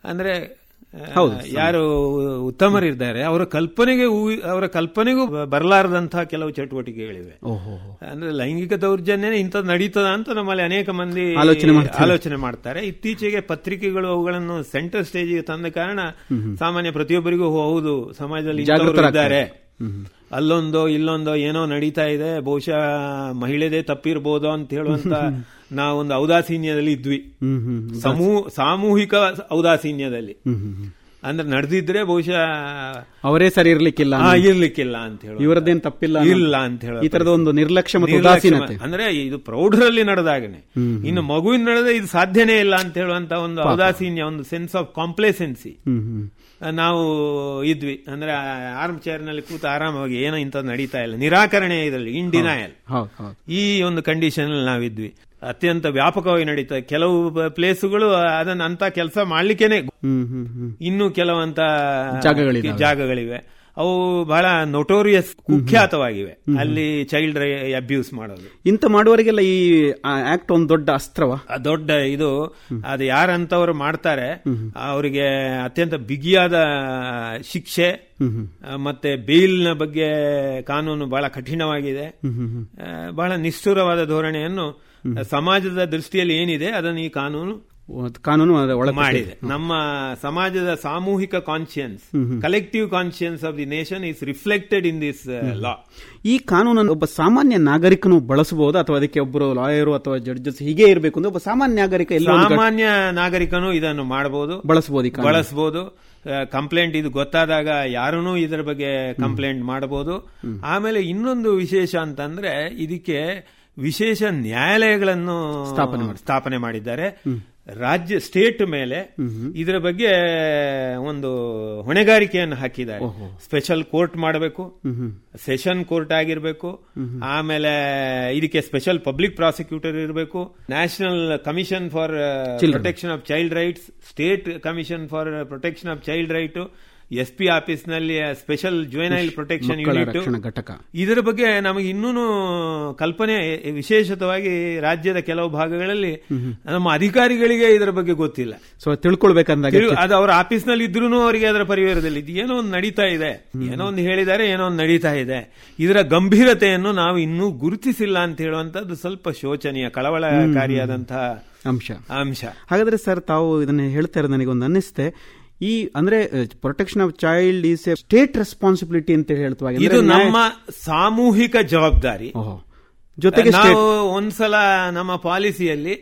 ಅಂದ್ರೆ ಆ, ಹೌದು, ಯಾರು ಉತ್ತಮರಿದ್ದಾರೆ ಅವರ ಕಲ್ಪನೆಗೆ ಊಹಿ- ಅವರ ಕಲ್ಪನೆಗೂ ಬರಲಾರದಂತಹ ಕೆಲವು ಚಟುವಟಿಕೆಗಳಿವೆ ಓಹೋ ಅಂದ್ರೆ ಲೈಂಗಿಕ ದೌರ್ಜನ್ಯನೇ ಇಂಥದ್ದು ನಡೀತದ ಅಂತ ನಮ್ಮಲ್ಲಿ ಅನೇಕ ಮಂದಿ ಆಲೋಚನೆ ಮಾಡ್ತಾರೆ. ಆಲೋಚನೆ ಮಾಡ್ತಾರೆ ಇತ್ತೀಚೆಗೆ ಪತ್ರಿಕೆಗಳು ಅವುಗಳನ್ನು ಸೆಂಟರ್ ಸ್ಟೇಜಿಗೆ ತಂದ ಕಾರಣ ಸಾಮಾನ್ಯ ಪ್ರತಿಯೊಬ್ಬರಿಗೂ ಓ, ಹೌದು ಸಮಾಜದಲ್ಲಿ ಇಂಥವ್ರು ಜಾಗೃತರಾಗ್ತಾರೆ. ಇದ್ದಾರೆ ಅಲ್ಲೊಂದೋ ಇಲ್ಲೊಂದೋ ಏನೋ ನಡೀತಾ ಇದೆ ಬಹುಶಃ ಮಹಿಳೆದೇ ತಪ್ಪಿರ್ಬೋದು ಅಂತ ಹೇಳುವಂತ ನಾವೊಂದು ಔದಾಸೀನ್ಯದಲ್ಲಿ ಇದ್ವಿ ಹ್ಮ್ ಹ್ಮ್ ಸಮೂ ಸಾಮೂಹಿಕ ಔದಾಸೀನ್ಯದಲ್ಲಿ ಹ್ಮ್ ಹ್ಮ್ ಹ್ಮ್. ಅಂದ್ರೆ ನಡೆದಿದ್ರೆ ಬಹುಶಃ ಅವರೇ ಸರಿ ಇರ್ಲಿಕ್ಕಿಲ್ಲ ಆ, ಇರ್ಲಿಕ್ಕಿಲ್ಲ ಅಂತ ಹೇಳಿ ಇವರದ್ದೇನ್ ತಪ್ಪಿಲ್ಲ ಅನ್ನೋ- ಇಲ್ಲ ಅಂತ ಹೇಳೋ ಈ ತರದ ಒಂದು ನಿರ್ಲಕ್ಷ್ಯ ಮತ್ತು ನಿರ್ಲಕ್ಷ್ಯ ಉದಾಸೀನತೆ ಅಂದ್ರೆ ಇದು ಪ್ರೌಢರಲ್ಲಿ ನಡೆದಾಗನೆ ಇನ್ನು ಮಗುವಿನ ನಡೆದ ಇದು ಸಾಧ್ಯನೇ ಇಲ್ಲ ಅಂತ ಹೇಳುವಂತ ಒಂದು ಔದಾಸೀನ್ಯ ಒಂದು ಸೆನ್ಸ್ ಆಫ್ ಕಾಂಪ್ಲೇಸೆನ್ಸಿ ಹ್ಮ್ ಹ್ಮ್ ನಾವು ಇದ್ವಿ ಅಂದ್ರೆ ಆರ್ಮ್ ಚೇರ್ ನಲ್ಲಿ ಕೂತು ಆರಾಮಾಗಿ ಏನೋ ಇಂಥದ್ದು ನಡೀತಾ ಇಲ್ಲ ನಿರಾಕರಣೆ ಇದರಲ್ಲಿ ಇನ್ ಡಿನಯಲ್ ಹೌದು ಹೌದು ಈ ಒಂದು ಕಂಡೀಷನ್ ಅಲ್ಲಿ ನಾವಿದ್ವಿ ಅತ್ಯಂತ ವ್ಯಾಪಕವಾಗಿ ನಡೀತಾ ಕೆಲವು ಪ್ಲೇಸುಗಳು ಅದನ್ನ ಅಂತ ಕೆಲಸ ಮಾಡ್ಲಿಕ್ಕೇನೆ ಹ್ಮ್ ಹ್ಮ್ ಹ್ಮ್ ಇನ್ನು ಕೆಲವಂತ ಜಾಗಗಳಿದಾವೆ. ಜಾಗಗಳಿವೆ ಅವು ಬಹಳ ನೊಟೋರಿಯಸ್ ಕುಖ್ಯಾತವಾಗಿವೆ ಅಲ್ಲಿ ಚೈಲ್ಡ್ ಅಬ್ಯೂಸ್ ಮಾಡೋದು ಇಂಥ ಮಾಡುವವರಿಗೆಲ್ಲ ಈ ಆಕ್ಟ್ ಒಂದು ದೊಡ್ಡ ಅಸ್ತ್ರವ ಆ ದೊಡ್ಡ ಇದು ಅದು ಯಾರಂತವ್ರು ಮಾಡ್ತಾರೆ ಅವರಿಗೆ ಅತ್ಯಂತ ಬಿಗಿಯಾದ ಶಿಕ್ಷೆ ಆ, ಮತ್ತೆ ಬೇಲ್ನ ಬಗ್ಗೆ ಕಾನೂನು ಬಹಳ ಕಠಿಣವಾಗಿದೆ ಆ, ಬಹಳ ನಿಷ್ಠುರವಾದ ಧೋರಣೆಯನ್ನು ಸಮಾಜದ ದೃಷ್ಟಿಯಲ್ಲಿ ಏನಿದೆ ಅದನ್ನು ಈ ಕಾನೂನು ಕಾನೂನು ಅದರ ಒಳಗೆ ಮಾಡಿದೆ ನಮ್ಮ ಸಮಾಜದ ಸಾಮೂಹಿಕ conscience collective conscience of the nation is reflected in this law ಈ ಕಾನೂನನ್ನು ಒಬ್ಬ ಸಾಮಾನ್ಯ ನಾಗರಿಕನು ಬಳಸಬಹುದು ಅಥವಾ ಅದಕ್ಕೆ ಒಬ್ಬರು ಲಾಯರು ಅಥವಾ ಜಡ್ಜಸ್ ಹೀಗೆ ಇರಬೇಕು ಅಂದ್ರೆ ಒಬ್ಬ ಸಾಮಾನ್ಯ ನಾಗರಿಕ ಎಲ್ಲ ಸಾಮಾನ್ಯ ನಾಗರಿಕನು ಇದನ್ನು ಮಾಡಬಹುದು ಬಳಸಬಹುದು ಈ ಕಾನೂನು. ಬಳಸಬಹುದು ಕಂಪ್ಲೇಂಟ್ ಇದು ಗೊತ್ತಾದಾಗ ಯಾರೂ ಇದರ ಬಗ್ಗೆ ಕಂಪ್ಲೇಂಟ್ ಮಾಡಬಹುದು ಆಮೇಲೆ ಇನ್ನೊಂದು ವಿಶೇಷ ಅಂತಂದ್ರೆ ಇದಕ್ಕೆ ವಿಶೇಷ ನ್ಯಾಯಾಲಯಗಳನ್ನು ಸ್ಥಾಪನೆ ಸ್ಥಾಪನೆ ಮಾಡಿದ್ದಾರೆ ರಾಜ್ಯ ಸ್ಟೇಟ್ ಮೇಲೆ ಇದರ ಬಗ್ಗೆ ಒಂದು ಹೊಣೆಗಾರಿಕೆಯನ್ನು ಹಾಕಿದ್ದಾರೆ ಸ್ಪೆಷಲ್ ಕೋರ್ಟ್ ಮಾಡಬೇಕು ಸೆಷನ್ ಕೋರ್ಟ್ ಆಗಿರಬೇಕು ಆಮೇಲೆ ಇದಕ್ಕೆ ಸ್ಪೆಷಲ್ ಪಬ್ಲಿಕ್ ಪ್ರಾಸಿಕ್ಯೂಟರ್ ಇರಬೇಕು national commission for protection of child rights state commission for protection of child right S P office ನಲ್ಲಿ ಸ್ಪೆಷಲ್ ಜುವೆನೈಲ್ ಪ್ರೊಟೆಕ್ಷನ್ ಮಕ್ಕಳ ಯೂನಿಟ್ ರಕ್ಷಣಾ ಘಟಕ ಇದರ ಬಗ್ಗೆ ನಮಗೆ ಇನ್ನೂ ಕಲ್ಪನೆ ವಿಶೇಷತವಾಗಿ ರಾಜ್ಯದ ಕೆಲವು ಭಾಗಗಳಲ್ಲಿ ನಮ್ಮ ಅಧಿಕಾರಿಗಳಿಗೆ ಇದರ ಬಗ್ಗೆ ಗೊತ್ತಿಲ್ಲ ಸೊ ತಿಳ್ಕೊಳ್ಬೇಕಂದಾಗ ತಿರು- ಅದು ಅವರ ಆಫೀಸ್ ನಲ್ಲಿ ಇದ್ರೂ ಅವರಿಗೆ ಅದರ ಪರಿವಾರದಲ್ಲಿ ಇದು ಏನೋ ಒಂದು ನಡೀತಾ ಇದೆ ಏನೋ ಒಂದು ಹೇಳಿದ್ದಾರೆ ಏನೋ ಒಂದು ನಡೀತಾ ಇದೆ ಇದರ ಗಂಭೀರತೆಯನ್ನು ನಾವು ಇನ್ನೂ ಗುರುತಿಸಿಲ್ಲ ಅಂತ ಹೇಳುವಂತದ್ದು ಸ್ವಲ್ಪ ಶೋಚನೀಯ ಕಳವಳಕಾರಿಯಾದಂತಹ ಅಂಶ ಅಂಶ ಹಾಗಾದ್ರೆ ಸರ್ ತಾವು ಇದನ್ನ ಹೇಳ್ತಾ ಇರೋದು ನನಗೊಂದು ಅನ್ನಿಸ್ತೆ ಈ ಅಂದ್ರೆ protection of child is a state responsibility ಅಂತ ಹೇಳ್ತವಾಗ ಇದು ನಮ್ಮ ಸಾಮೂಹಿಕ ಜವಾಬ್ದಾರಿ ಜೊತೆಗೆ ನಾವು ಒಂದ್ಸಲ ನಮ್ಮ ಪಾಲಿಸಿಯಲ್ಲಿ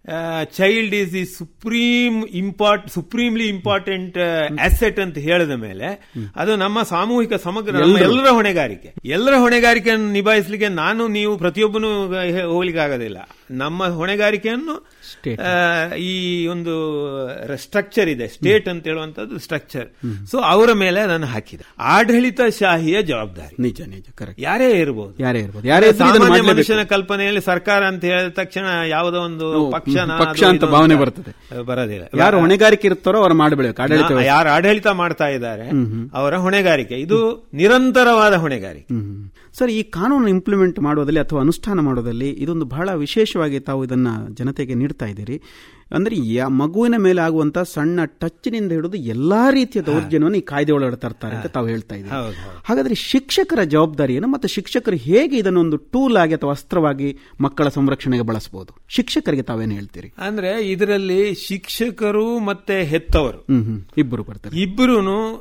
child is the supreme import supremely important asset ಅಂತ ಹೇಳಿದ ಮೇಲೆ ಅದು ನಮ್ಮ ಸಾಮೂಹಿಕ ಸಮಗ್ರ ನಮ್ಮ ಎಲ್ಲರ ಹೊಣೆಗಾರಿಕೆ ಎಲ್ಲರ ಹೊಣೆಗಾರಿಕೆಯನ್ನು ನಿಭಾಯಿಸಲಿಕ್ಕೆ ನಾನು ನೀವು ಪ್ರತಿಯೊಬ್ಬನು ಹೋಗ್ಲಿಕ್ಕೆ ಆಗೋದಿಲ್ಲ ನಮ್ಮ ಹೊಣೆಗಾರಿಕೆಯನ್ನು State. ಆ, ಈ ಒಂದು ಸ್ಟ್ರಕ್ಚರ್ ಇದೆ ಸ್ಟೇಟ್ ಅಂತ ಹೇಳುವಂತದ್ದು ಸ್ಟ್ರಕ್ಚರ್ ಸೊ ಅವರ ಮೇಲೆ ಅದನ್ನು ಹಾಕಿದೆ ಆಡಳಿತಶಾಹಿಯ ಜವಾಬ್ದಾರಿ ನಿಜ ನಿಜ ಕರೆಕ್ಟ್ ಯಾರೇ ಇರಬಹುದು ಯಾರೇ ಇರ್ಬೋದು ಯಾರೇ ಇದ್ರೂ ಇದನ್ನ ಸಾಮಾನ್ಯ ಮಾಡ್ಲೇಬೇಕು. ಮನುಷ್ಯನ ಕಲ್ಪನೆಯಲ್ಲಿ ಸರ್ಕಾರ ಅಂತ ಹೇಳಿದ ತಕ್ಷಣ ಯಾವುದೋ ಒಂದು ಹ್ಮ್, ಪಕ್ಷನ ಪಕ್ಷ ಅದು ಅಂತ ಇದು ಭಾವನೆ ಬರ್ತದೆ. ಬರೋದಿಲ್ಲ ಯಾರು ಹೊಣೆಗಾರಿಕೆ ಇರ್ತಾರೋ ಅವ್ರು ಮಾಡಬೇಕು ಆಡಳಿತ ನಾ- ಯಾರು ಆಡಳಿತ ಮಾಡ್ತಾ ಇದ್ದಾರೆ ಅವರ ಹೊಣೆಗಾರಿಕೆ ಇದು ನಿರಂತರವಾದ ಹೊಣೆಗಾರಿಕೆ ಹ್ಮ್. ಸರ್ ಈ ಕಾನೂನು ಇಂಪ್ಲಿಮೆಂಟ್ ಮಾಡೋದಲ್ಲಿ ಅಥವಾ ಅನುಷ್ಠಾನ ಮಾಡೋದಲ್ಲಿ ಇದೊಂದು ಬಹಳ ವಿಶೇಷವಾಗಿ ತಾವು ಇದನ್ನ ಜನತೆಗೆ ನೀಡ್ತಾ ಇದ್ದೀರಿ ಅಂದ್ರೆ ಯಾ- ಮಗುವಿನ ಮೇಲೆ ಆಗುವಂತ ಸಣ್ಣ ಟಚ್ನಿಂದ ಹಿಡಿದು ಎಲ್ಲಾ ರೀತಿಯ ದೌರ್ಜನ್ಯವನ್ನು ಈ ಕಾಯ್ದೆ ಒಳಗಡೆ ತರ್ತಾರೆ ಅಂತ ತಾವು ಹೇಳ್ತಾ ಇದ್ದೀರಿ ಹೌದು, ಹೌದು. ಹಾಗಾದ್ರೆ ಶಿಕ್ಷಕರ ಜವಾಬ್ದಾರಿ ಏನು ಮತ್ತು ಶಿಕ್ಷಕರು ಹೇಗೆ ಇದನ್ನೊಂದು ಟೂಲ್ ಆಗಿ ಅಥವಾ ಅಸ್ತ್ರವಾಗಿ ಮಕ್ಕಳ ಸಂರಕ್ಷಣೆಗೆ ಬಳಸಬಹುದು ಶಿಕ್ಷಕರಿಗೆ ತಾವೇನು ಹೇಳ್ತೀರಿ ಅಂದ್ರೆ ಇದರಲ್ಲಿ ಶಿಕ್ಷಕರು ಮತ್ತೆ ಹೆತ್ತವರು ಹ್ಮ್ ಹ್ಮ್ ಇಬ್ಬರು ಬರ್ತಾರೆ ಇಬ್ಬರೂ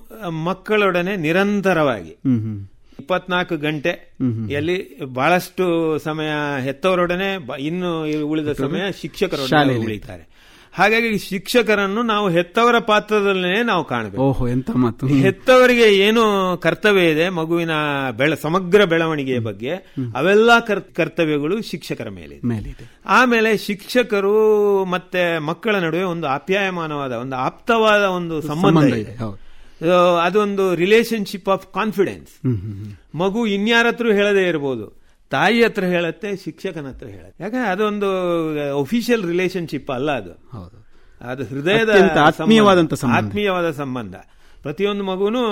ಮಕ್ಕಳೊಡನೆ ನಿರಂತರವಾಗಿ ಹ್ಮ್ ಹ್ಮ್ ಇಪ್ಪತ್ನಾಲ್ಕು ಗಂಟೆ ಎಲ್ಲಿ ಬಹಳಷ್ಟು ಸಮಯ ಹೆತ್ತವರೊಡನೆ ಬ- ಇನ್ನು ಉಳಿದ ಸಮಯ ಶಿಕ್ಷಕರೊಡನೆ ಶಾಲೆಯಲ್ಲಿ. ಉಳಿತಾರೆ ಹಾಗಾಗಿ ಶಿಕ್ಷಕರನ್ನು ನಾವು ಹೆತ್ತವರ ಪಾತ್ರದಲ್ಲೇ ನಾವು ಕಾಣಬೇಕು ಓಹೋ ಎಂತ ಮಾತು ಹೆತ್ತವರಿಗೆ ಏನು ಕರ್ತವ್ಯ ಇದೆ ಮಗುವಿನ ಬೆಳ ಸಮಗ್ರ ಬೆಳವಣಿಗೆಯ ಬಗ್ಗೆ ಅವೆಲ್ಲ ಕರ್- ಕರ್ತವ್ಯಗಳು ಶಿಕ್ಷಕರ ಮೇಲೆ ಇದೆ. ಮೇಲಿದೆ ಆಮೇಲೆ ಶಿಕ್ಷಕರು ಮತ್ತೆ ಮಕ್ಕಳ ನಡುವೆ ಒಂದು ಆಪ್ಯಾಯಮಾನವಾದ ಒಂದು ಆಪ್ತವಾದ ಒಂದು ಸಂಬಂಧ ಸಂಬಂಧ ಇದೆ ಇದೆ ಹೌದು ಆ, ಅದೊಂದು relationship of confidence hmm hmm hmm ಮಗು ಇನ್ಯಾರ ಹತ್ರ ಹೇಳದೇ ಇರಬಹುದು ತಾಯಿ ಹತ್ರ ಹೇಳತ್ತೆ ಶಿಕ್ಷಕನ ಹತ್ರ ಹೇಳತ್ತೆ ಯಾಕಂದ್ರೆ ಅದೊಂದು ಒಫಿಷಿಯಲ್ ರಿಲೇಶನ್ಶಿಪ್ ಅಲ್ಲ ಅದು ಹೌದು ಅದು ಹೃದಯದ ಅತ್ಯಂತ ಸಂಬಂಧ. ಆತ್ಮೀಯವಾದಂಥ ಸಂಬಂಧ. ಆತ್ಮೀಯವಾದ ಸಂಬಂಧ ಪ್ರತಿಯೊಂದು ಮಗುನು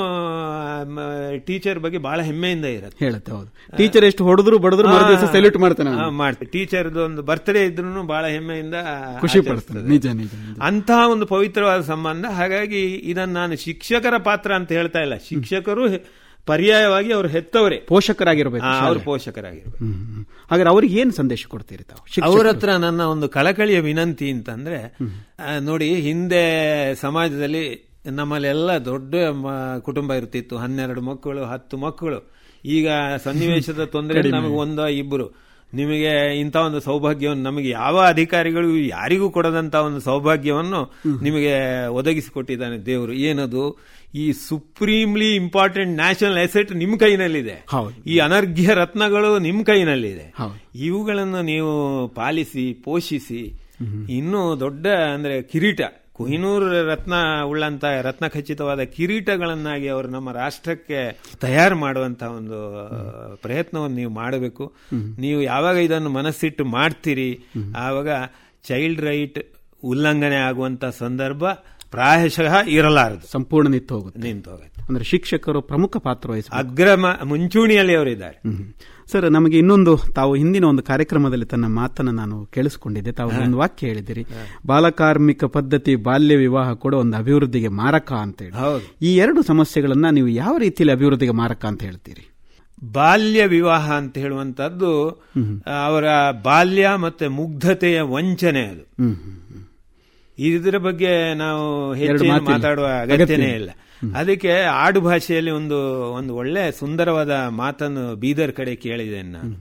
ಟೀಚರ್ ಬಗ್ಗೆ ಬಹಳ ಹೆಮ್ಮೆಯಿಂದ ಇರುತ್ತೆ ಹೇಳುತ್ತೆ ಹೌದು ಟೀಚರ್ ಎಷ್ಟು ಹೊಡೆದ್ರು ಬಡದ್ರು ಮರು ದಿವಸ ಸೆಲ್ಯೂಟ್ ಮಾಡ್ತಾನೆ ಅವನು. ಮಾಡ್ತೀವಿ ಟೀಚರ್ದು ಒಂದು ಬರ್ತ್ಡೇ ಇದ್ರೂ ಬಹಳ ಹೆಮ್ಮೆಯಿಂದ ಖುಷಿ ಆಚರಿಸ್ತದೆ. ಪಡ್ತಾನೆ ನಿಜ ನಿಜ ನಿಜ ಅಂತಹ ಒಂದು ಪವಿತ್ರವಾದ ಸಂಬಂಧ ಹಾಗಾಗಿ ಇದನ್ನು ನಾನು ಶಿಕ್ಷಕರ ಪಾತ್ರ ಅಂತ ಹೇಳ್ತಾ ಇಲ್ಲ ಶಿಕ್ಷಕರು ಹೆ- ಪರ್ಯಾಯವಾಗಿ ಅವರು ಹೆತ್ತವರೇ ಪೋಷಕರಾಗಿರ್ಬೇಕು ಆ, ಅವರು ಶಾಲೆ. ಪೋಷಕರಾಗಿರ್ಬೇಕು ಹ್ಮ್, ಹ್ಮ್. ಹಾಗಾದ್ರೆ ಅವ್ರಿಗೆ ಏನ್ ಸಂದೇಶ ಕೊಡ್ತೀರಿ ತಾವು ಶಿಕ್ಷಕರು? ಅವ್ರ ಹತ್ರ ನನ್ನ ಒಂದು ಕಳಕಳಿಯ ವಿನಂತಿ ಅಂತಂದ್ರೆ ಆ, ನೋಡಿ ಹಿಂದೆ ಸಮಾಜದಲ್ಲಿ ನಮ್ಮಲ್ಲೆಲ್ಲ ದೊಡ್ಡ ಮ- ಕುಟುಂಬ ಇರ್ತಿತ್ತು ಹನ್ನೆರಡು ಮಕ್ಕಳು ಹತ್ತು ಮಕ್ಕಳು ಈಗ ಸನ್ನಿವೇಶದ ತೊಂದರೆ ನಮಗೆ ಒಂದ ಇಬ್ಬರು ನಿಮಗೆ ಇಂಥ ಒಂದು ಸೌಭಾಗ್ಯವನ್ನು ನಮಗೆ ಯಾವ ಅಧಿಕಾರಿಗಳು ಯಾರಿಗೂ ಕೊಡದಂತ ಒಂದು ಸೌಭಾಗ್ಯವನ್ನು ನಿಮಗೆ ಒದಗಿಸಿಕೊಟ್ಟಿದ್ದಾನೆ ದೇವರು ಏನದು ಈ ಸುಪ್ರೀಂಲಿ ಇಂಪಾರ್ಟೆಂಟ್ ನ್ಯಾಷನಲ್ ಅಸೆಟ್ ನಿಮ್ಮ ಕೈನಲ್ಲಿದೆ ಹೌದು. ಈ ಅನರ್ಘ್ಯ ರತ್ನಗಳು ನಿಮ್ಮ ಕೈನಲ್ಲಿದೆ ಹೌದು. ಇವುಗಳನ್ನು ನೀವು ಪಾಲಿಸಿ ಪೋಷಿಸಿ ಇನ್ನೂ ದೊಡ್ಡ ಅಂದ್ರೆ ಕಿರೀಟ ಕೊಹಿನೂರ್ ರತ್ನ ಉಳ್ಳಂತ ರತ್ನ ಖಚಿತವಾದ ಕಿರೀಟಗಳನ್ನಾಗಿ ಅವರು ನಮ್ಮ ರಾಷ್ಟ್ರಕ್ಕೆ ತಯಾರು ಮಾಡುವಂತ ಒಂದು ಪ್ರಯತ್ನವನ್ನು ನೀವು ಮಾಡಬೇಕು ನೀವು ಯಾವಾಗ ಇದನ್ನು ಮನಸ್ಸಿಟ್ಟು ಮಾಡ್ತೀರಿ ಆವಾಗ ಚೈಲ್ಡ್ ರೈಟ್ ಉಲ್ಲಂಘನೆ ಆಗುವಂತ ಸಂದರ್ಭ ಪ್ರಾಯಶಃ ಇರಲಾರದು ಸಂಪೂರ್ಣ ನಿಂತು ಹೋಗುತ್ತೆ ನಿಂತು ಹೋಗುತ್ತೆ ಅಂದ್ರೆ ಶಿಕ್ಷಕರು ಪ್ರಮುಖ ಪಾತ್ರ ವಹಿಸಬೇಕು ಅಗ್ರಮ ಮುಂಚೂಣಿಯಲ್ಲಿ ಅವರಿದ್ದಾರೆ ಹ್ಮ್. ಸರ್ ನಮಗೆ ಇನ್ನೊಂದು ತಾವು ಹಿಂದಿನ ಒಂದು ಕಾರ್ಯಕ್ರಮದಲ್ಲಿ ತನ್ನ ಮಾತನ್ನ ನಾನು ಕೇಳಿಸಿಕೊಂಡಿದ್ದೆ ತಾವು ಒಂದು ವಾಕ್ಯ ಹೇಳಿದಿರಿ ಬಾಲಕಾರ್ಮಿಕ ಪದ್ಧತಿ ಬಾಲ್ಯ ವಿವಾಹ ಕೂಡ ಒಂದು ಅಭಿವೃದ್ಧಿಗೆ ಮಾರಕ ಅಂತ ಹೇಳಿ ಹೌದು ಈ ಎರಡು ಸಮಸ್ಯೆಗಳನ್ನ ನೀವು ಯಾವ ರೀತಿಯಲ್ಲಿ ಅಭಿವೃದ್ಧಿಗೆ ಮಾರಕ ಅಂತ ಹೇಳ್ತೀರಿ ಬಾಲ್ಯ ವಿವಾಹ ಅಂತ ಹೇಳುವಂತದ್ದು ಅವರ ಬಾಲ್ಯ ಮತ್ತೆ ಮುಗ್ಧತೆಯ ವಂಚನೆ ಅದು ಹ್ಮ್ ಹ್ಮ್, ಹ್ಮ್. ಇದರ ಬಗ್ಗೆ ನಾವು ಎರಡು ಹೆಚ್ಚು ಮಾತಿಲ್ಲ. ಮಾತಾಡುವ ಅಗತ್ಯನೇ ಇಲ್ಲ ಅದಕ್ಕೆ ಆಡು ಭಾಷೆಯಲ್ಲಿ ಒಂದು ಒಂದು ಒಳ್ಳೆ ಸುಂದರವಾದ ಮಾತನ್ನು ಬೀದರ್ ಕಡೆ ಕೇಳಿದ್ದೇನೆ ನಾನು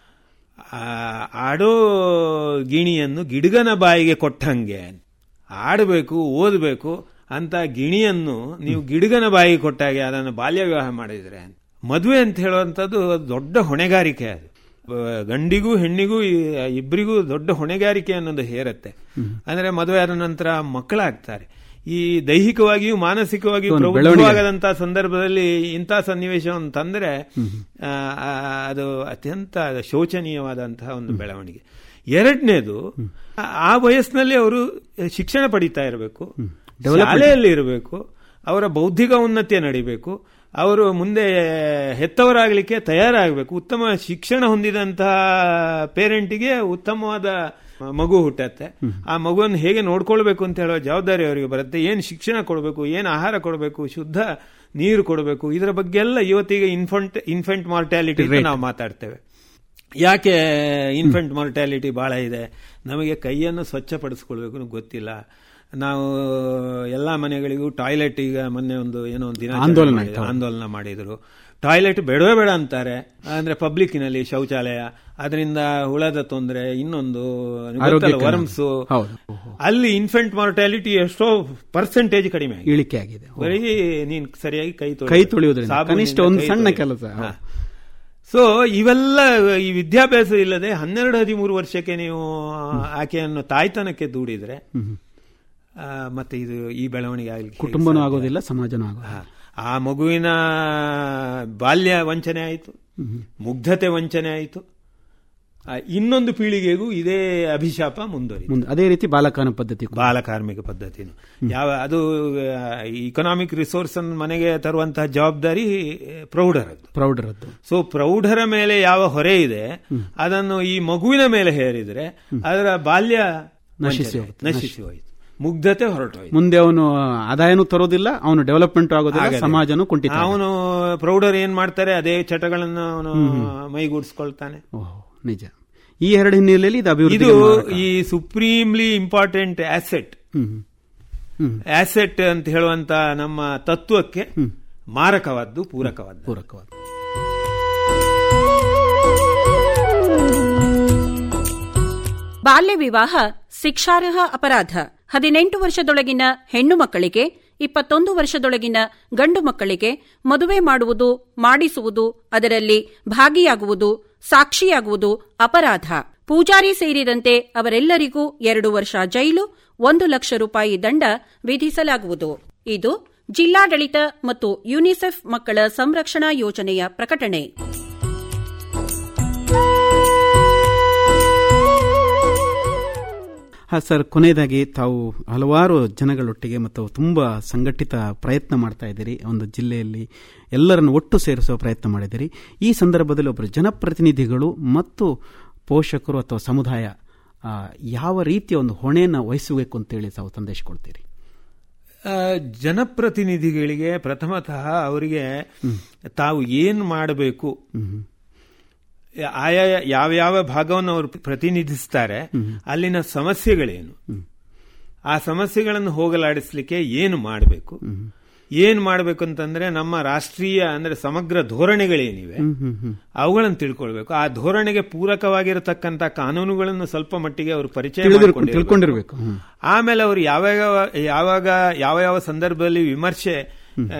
ಆ, ಆಡೋ ಗಿಣಿಯನ್ನು ಗಿಡಗನ ಬಾಯಿಗೆ ಕೊಟ್ಟಂಗೆ ಆಡಬೇಕು ಓದಬೇಕು ಅಂತ ಗಿಣಿಯನ್ನು ನೀವು ಗಿಡಗನ ಬಾಯಿಗೆ ಕೊಟ್ಟಾಗೆ ಅದನ್ನು ಬಾಲ್ಯ ವಿವಾಹ ಮಾಡಿದ್ರೆ ಮದುವೆ ಅಂತ ಹೇಳುವಂಥದ್ದು ದೊಡ್ಡ ಹೊಣೆಗಾರಿಕೆ ಅದು ಬ- ಗಂಡಿಗೂ ಹೆಣ್ಣಿಗೂ ಈ- ಇಬ್ಬರಿಗೂ ದೊಡ್ಡ ಹೊಣೆಗಾರಿಕೆ ಅನ್ನೋದು ಹೇರುತ್ತೆ ಅಂದ್ರೆ ಮದುವೆ ಆದ ನಂತರ ಮಕ್ಕಳಾಗ್ತಾರೆ ಈ ದೈಹಿಕವಾಗಿಯೂ ಮಾನಸಿಕವಾಗಿಯೂ ಒಂದು ಬೆಳವಣಿಗೆ. ಪ್ರಬುದ್ಧವಾಗದಂತಹ ಸಂದರ್ಭದಲ್ಲಿ ಇಂಥ ಸನ್ನಿವೇಶವನ್ನು ತಂದ್ರೆ ಆ, ಆ, ಅದು ಅತ್ಯಂತ ಶೋಚನೀಯವಾದಂತಹ ಒಂದು ಬೆಳವಣಿಗೆ ಎರಡನೇದು ಆ ವಯಸ್ಸಿನಲ್ಲಿ ಅವರು ಶಿಕ್ಷಣ ಪಡಿತಾ ಇರಬೇಕು ಶಾಲೆಯಲ್ಲಿ ಇರಬೇಕು ಅವರ ಬೌದ್ಧಿಕ ಉನ್ನತಿಯ ನಡಿಬೇಕು ಅವರು ಮುಂದೆ ಹೆತ್ತವರಾಗಲಿಕ್ಕೆ ತಯಾರಾಗಬೇಕು ಉತ್ತಮ ಶಿಕ್ಷಣ ಹೊಂದಿದಂತಹ ಪೇರೆಂಟಿಗೆ ಉತ್ತಮವಾದ ಮಗು ಹುಟ್ಟತ್ತೆ ಆ ಮಗುವನ್ನು ಹೇಗೆ ನೋಡ್ಕೊಳ್ಬೇಕು ಅಂತ ಹೇಳೋ ಜವಾಬ್ದಾರಿ ಅವರಿಗೆ ಬರುತ್ತೆ ಏನು ಶಿಕ್ಷಣ ಕೊಡಬೇಕು ಏನು ಆಹಾರ ಕೊಡಬೇಕು ಶುದ್ಧ ನೀರು ಕೊಡಬೇಕು ಇದರ ಬಗ್ಗೆ ಎಲ್ಲ ಇವತ್ತಿಗೆ ಇನ್ಫಂಟ್ ಇನ್ಫೆಂಟ್ ಮಾರ್ಟ್ಯಾಲಿಟಿ ನಾವು ಮಾತಾಡ್ತೇವೆ ಯಾಕೆ ಇನ್ಫೆಂಟ್ ಮಾರ್ಟ್ಯಾಲಿಟಿ ಬಹಳ ಇದೆ ನಮಗೆ ಕೈಯನ್ನು ಸ್ವಚ್ಛಪಡಿಸ್ಕೊಳ್ಬೇಕು ಅನ್ನೋದು ಗೊತ್ತಿಲ್ಲ ನಾವು ಎಲ್ಲಾ ಮನೆಗಳಿಗೂ ಟಾಯ್ಲೆಟ್ ಈಗ ಮೊನ್ನೆ ಒಂದು ಏನೋ ಒಂದು ದಿನ ಆಂದೋಲನ ಆಯ್ತು. ಆಂದೋಲನ ಮಾಡಿದ್ರು ಟಾಯ್ಲೆಟ್ ಬೇಡವೇ ಬೇಡ ಅಂತಾರೆ ಅಂದ್ರೆ ಪಬ್ಲಿಕ್ನಲ್ಲಿ ಶೌಚಾಲಯ ಅದರಿಂದ ಹುಳದ ತೊಂದರೆ ಇನ್ನೊಂದು ಆರೋಗ್ಯಕ್ಕೆ ವರ್ಮ್ಸ್ ಹೌದು. ಅಲ್ಲಿ ಇನ್ಫೆಂಟ್ ಮಾರ್ಟ್ಯಾಲಿಟಿ ಎಷ್ಟೋ ಪರ್ಸೆಂಟೇಜ್ ಕಡಿಮೆ ಆಗಿದೆ. ಇಳಿಕೆ ಆಗಿದೆ ಬರೀ ನೀನ್ ಸರಿಯಾಗಿ ಕೈ ತೊಳಿ ಕೈ ತೊಳೆಯುವುದರಿಂದ ಕನಿಷ್ಠ ಒಂದು ಸಣ್ಣ ಕೆಲಸ. ಸೊ ಇವೆಲ್ಲ ಈ ವಿದ್ಯಾಭ್ಯಾಸ ಇಲ್ಲದೆ ಹನ್ನೆರಡು ಹದಿಮೂರು ವರ್ಷಕ್ಕೆ ನೀವು ಆಕೆಯನ್ನು ತಾಯ್ತನಕ್ಕೆ ದೂಡಿದ್ರೆ ಆ, ಮತ್ತೆ ಇದು ಈ ಬೆಳವಣಿಗೆ ಆಗಲಿಕ್ಕೆ ಕುಟುಂಬನೂ ಆಗೋದಿಲ್ಲ ಸಮಾಜನೂ ಆಗೋದಿಲ್ಲ ಆ ಮಗುವಿನ ಬಾಲ್ಯ ವಂಚನೆ ಆಯಿತು ಮುಗ್ಧತೆ ವಂಚನೆ ಆಯಿತು ಆ, ಇನ್ನೊಂದು ಪೀಳಿಗೆಗೂ ಇದೇ ಅಭಿಶಾಪ ಮುಂದುವರಿ ಮುಂದೆ ಅದೇ ರೀತಿ ಬಾಲಕಾನ ಪದ್ಧತಿ ಕೂಡ. ಬಾಲ ಕಾರ್ಮಿಕ ಪದ್ಧತಿನು ಯಾವ ಅದು ಇಕನಾಮಿಕ್ ರಿಸೋರ್ಸ್ ಅನ್ನು ಮನೆಗೆ ತರುವಂತಹ ಜವಾಬ್ದಾರಿ ಪ್ರೌಢರದ್ದು ಪ್ರೌಢರದ್ದು ಸೊ ಪ್ರೌಢರ ಮೇಲೆ ಯಾವ ಹೊರೆ ಇದೆ ಅದನ್ನು ಈ ಮಗುವಿನ ಮೇಲೆ ಹೇರಿದ್ರೆ ಅದರ ಬಾಲ್ಯ ನಶಿಸಿ ವಂಚನೆ ಹೋಗುತ್ತೆ. ನಶಿಸಿ ಹೋಯಿತು ಮುಗ್ಧತೆ ಹೊರಟು ಹೋಯಿತು ಮುಂದೆ ಅವನು ಆದಾಯನೂ ತರೋದಿಲ್ಲ ಅವನು ಡೆವಲಪ್ಮೆಂಟ್ ಆಗೋದಿಲ್ಲ ಆಗದೆ. ಸಮಾಜನೂ ಕುಂಠಿತ ಆಗುತ್ತೆ. ಅವನು ಪ್ರೌಢರು ಏನ್ ಮಾಡ್ತಾರೆ ಅದೇ ಚಟಗಳನ್ನು ಅವನು ಮೈಗೂಡಿಸ್ಕೊಳ್ತಾನೆ ಓಹ್ ನಿಜ ಈ ಎರಡು ಹಿನ್ನೆಲೆಯಲ್ಲಿ ಇದು ಅಭಿವೃದ್ಧಿ ಇದು ಈ supremely important asset hmm hmm asset ಅಂತ ಹೇಳುವಂತ ನಮ್ಮ ತತ್ವಕ್ಕೆ ಮಾರಕವಾದ್ದು ಪೂರಕವಾದ್ದು ಪೂರಕವಾದ ಬಾಲ್ಯ ವಿವಾಹ ಶಿಕ್ಷಾರ್ಹ ಅಪರಾಧ ಹದಿನೆಂಟು ವರ್ಷದೊಳಗಿನ ಹೆಣ್ಣು ಮಕ್ಕಳಿಗೆ ಇಪ್ಪತ್ತೊಂದು ವರ್ಷದೊಳಗಿನ ಗಂಡು ಮಕ್ಕಳಿಗೆ ಮದುವೆ ಮಾಡುವುದು ಮಾಡಿಸುವುದು ಅದರಲ್ಲಿ ಭಾಗಿಯಾಗುವುದು ಸಾಕ್ಷಿಯಾಗುವುದು ಅಪರಾಧ ಪೂಜಾರಿ ಸೇರಿದಂತೆ ಅವರೆಲ್ಲರಿಗೂ ಎರಡು ವರ್ಷ ಜೈಲು ಒಂದು ಲಕ್ಷ ರೂಪಾಯಿ ದಂಡ ವಿಧಿಸಲಾಗುವುದು ಇದು ಜಿಲ್ಲಾಡಳಿತ ಮತ್ತು ಯುನಿಸೆಫ್ ಮಕ್ಕಳ ಸಂರಕ್ಷಣಾ ಯೋಜನೆಯ ಪ್ರಕಟಣೆ ಹಾ ಸರ್ ಕೊನೆಯದಾಗಿ ತಾವು ಹಲವಾರು ಜನಗಳೊಟ್ಟಿಗೆ ಮತ್ತು ತುಂಬಾ ಸಂಘಟಿತ ಪ್ರಯತ್ನ ಮಾಡ್ತಾ ಇದ್ದೀರಿ ಒಂದು ಜಿಲ್ಲೆಯಲ್ಲಿ ಎಲ್ಲರನ್ನು ಒಟ್ಟು ಸೇರಿಸುವ ಪ್ರಯತ್ನ ಮಾಡಿದ್ದೀರಿ ಈ ಸಂದರ್ಭದಲ್ಲಿ ಒಬ್ಬರು ಜನಪ್ರತಿನಿಧಿಗಳು ಮತ್ತು ಪೋಷಕರು ಅಥವಾ ಸಮುದಾಯ ಆ, ಯಾವ ರೀತಿಯ ಒಂದು ಹೊಣೆಯನ್ನು ವಹಿಸಬೇಕು ಅಂತೇಳಿ ತಾವು ಸಂದೇಶ ಕೊಡ್ತೀರಿ ಆ, ಜನಪ್ರತಿನಿಧಿಗಳಿಗೆ ಪ್ರಥಮತಃ ಅವರಿಗೆ ತಾವು ಏನು ಮಾಡಬೇಕು ಆಯಾ ಯಾವ ಯಾವ ಭಾಗವನ್ನು ಅವರು ಪ್ರತಿನಿಧಿಸ್ತಾರೆ ಅಲ್ಲಿನ ಸಮಸ್ಯೆಗಳೇನು ಆ ಸಮಸ್ಯೆಗಳನ್ನು ಹೋಗಲಾಡಿಸ್ಲಿಕ್ಕೆ ಏನು ಮಾಡಬೇಕು ಏನು ಮಾಡಬೇಕು ಅಂತಂದ್ರೆ ನಮ್ಮ ರಾಷ್ಟ್ರೀಯ ಅಂದ್ರೆ ಸಮಗ್ರ ಧೋರಣೆಗಳೇನಿವೆ ಅವುಗಳನ್ನು ತಿಳ್ಕೊಳ್ಬೇಕು ಆ ಧೋರಣೆಗೆ ಪೂರಕವಾಗಿರತಕ್ಕಂತ ಕಾನೂನುಗಳನ್ನು ಸ್ವಲ್ಪ ಮಟ್ಟಿಗೆ ಅವರು ಪರಿಚಯ ತಿಳಿದಿರ್ಕೊಂಡು- ಮಾಡ್ಕೊಂಡಿರ್ಬೇಕು. ತಿಳ್ಕೊಂಡಿರ್ಬೇಕು ಹ್ಮ್. ಆಮೇಲೆ ಅವರು ಯಾವಾಗ ಯಾವಾಗ ಯಾವ ಯಾವ ಸಂದರ್ಭದಲ್ಲಿ ವಿಮರ್ಶೆ ಆ,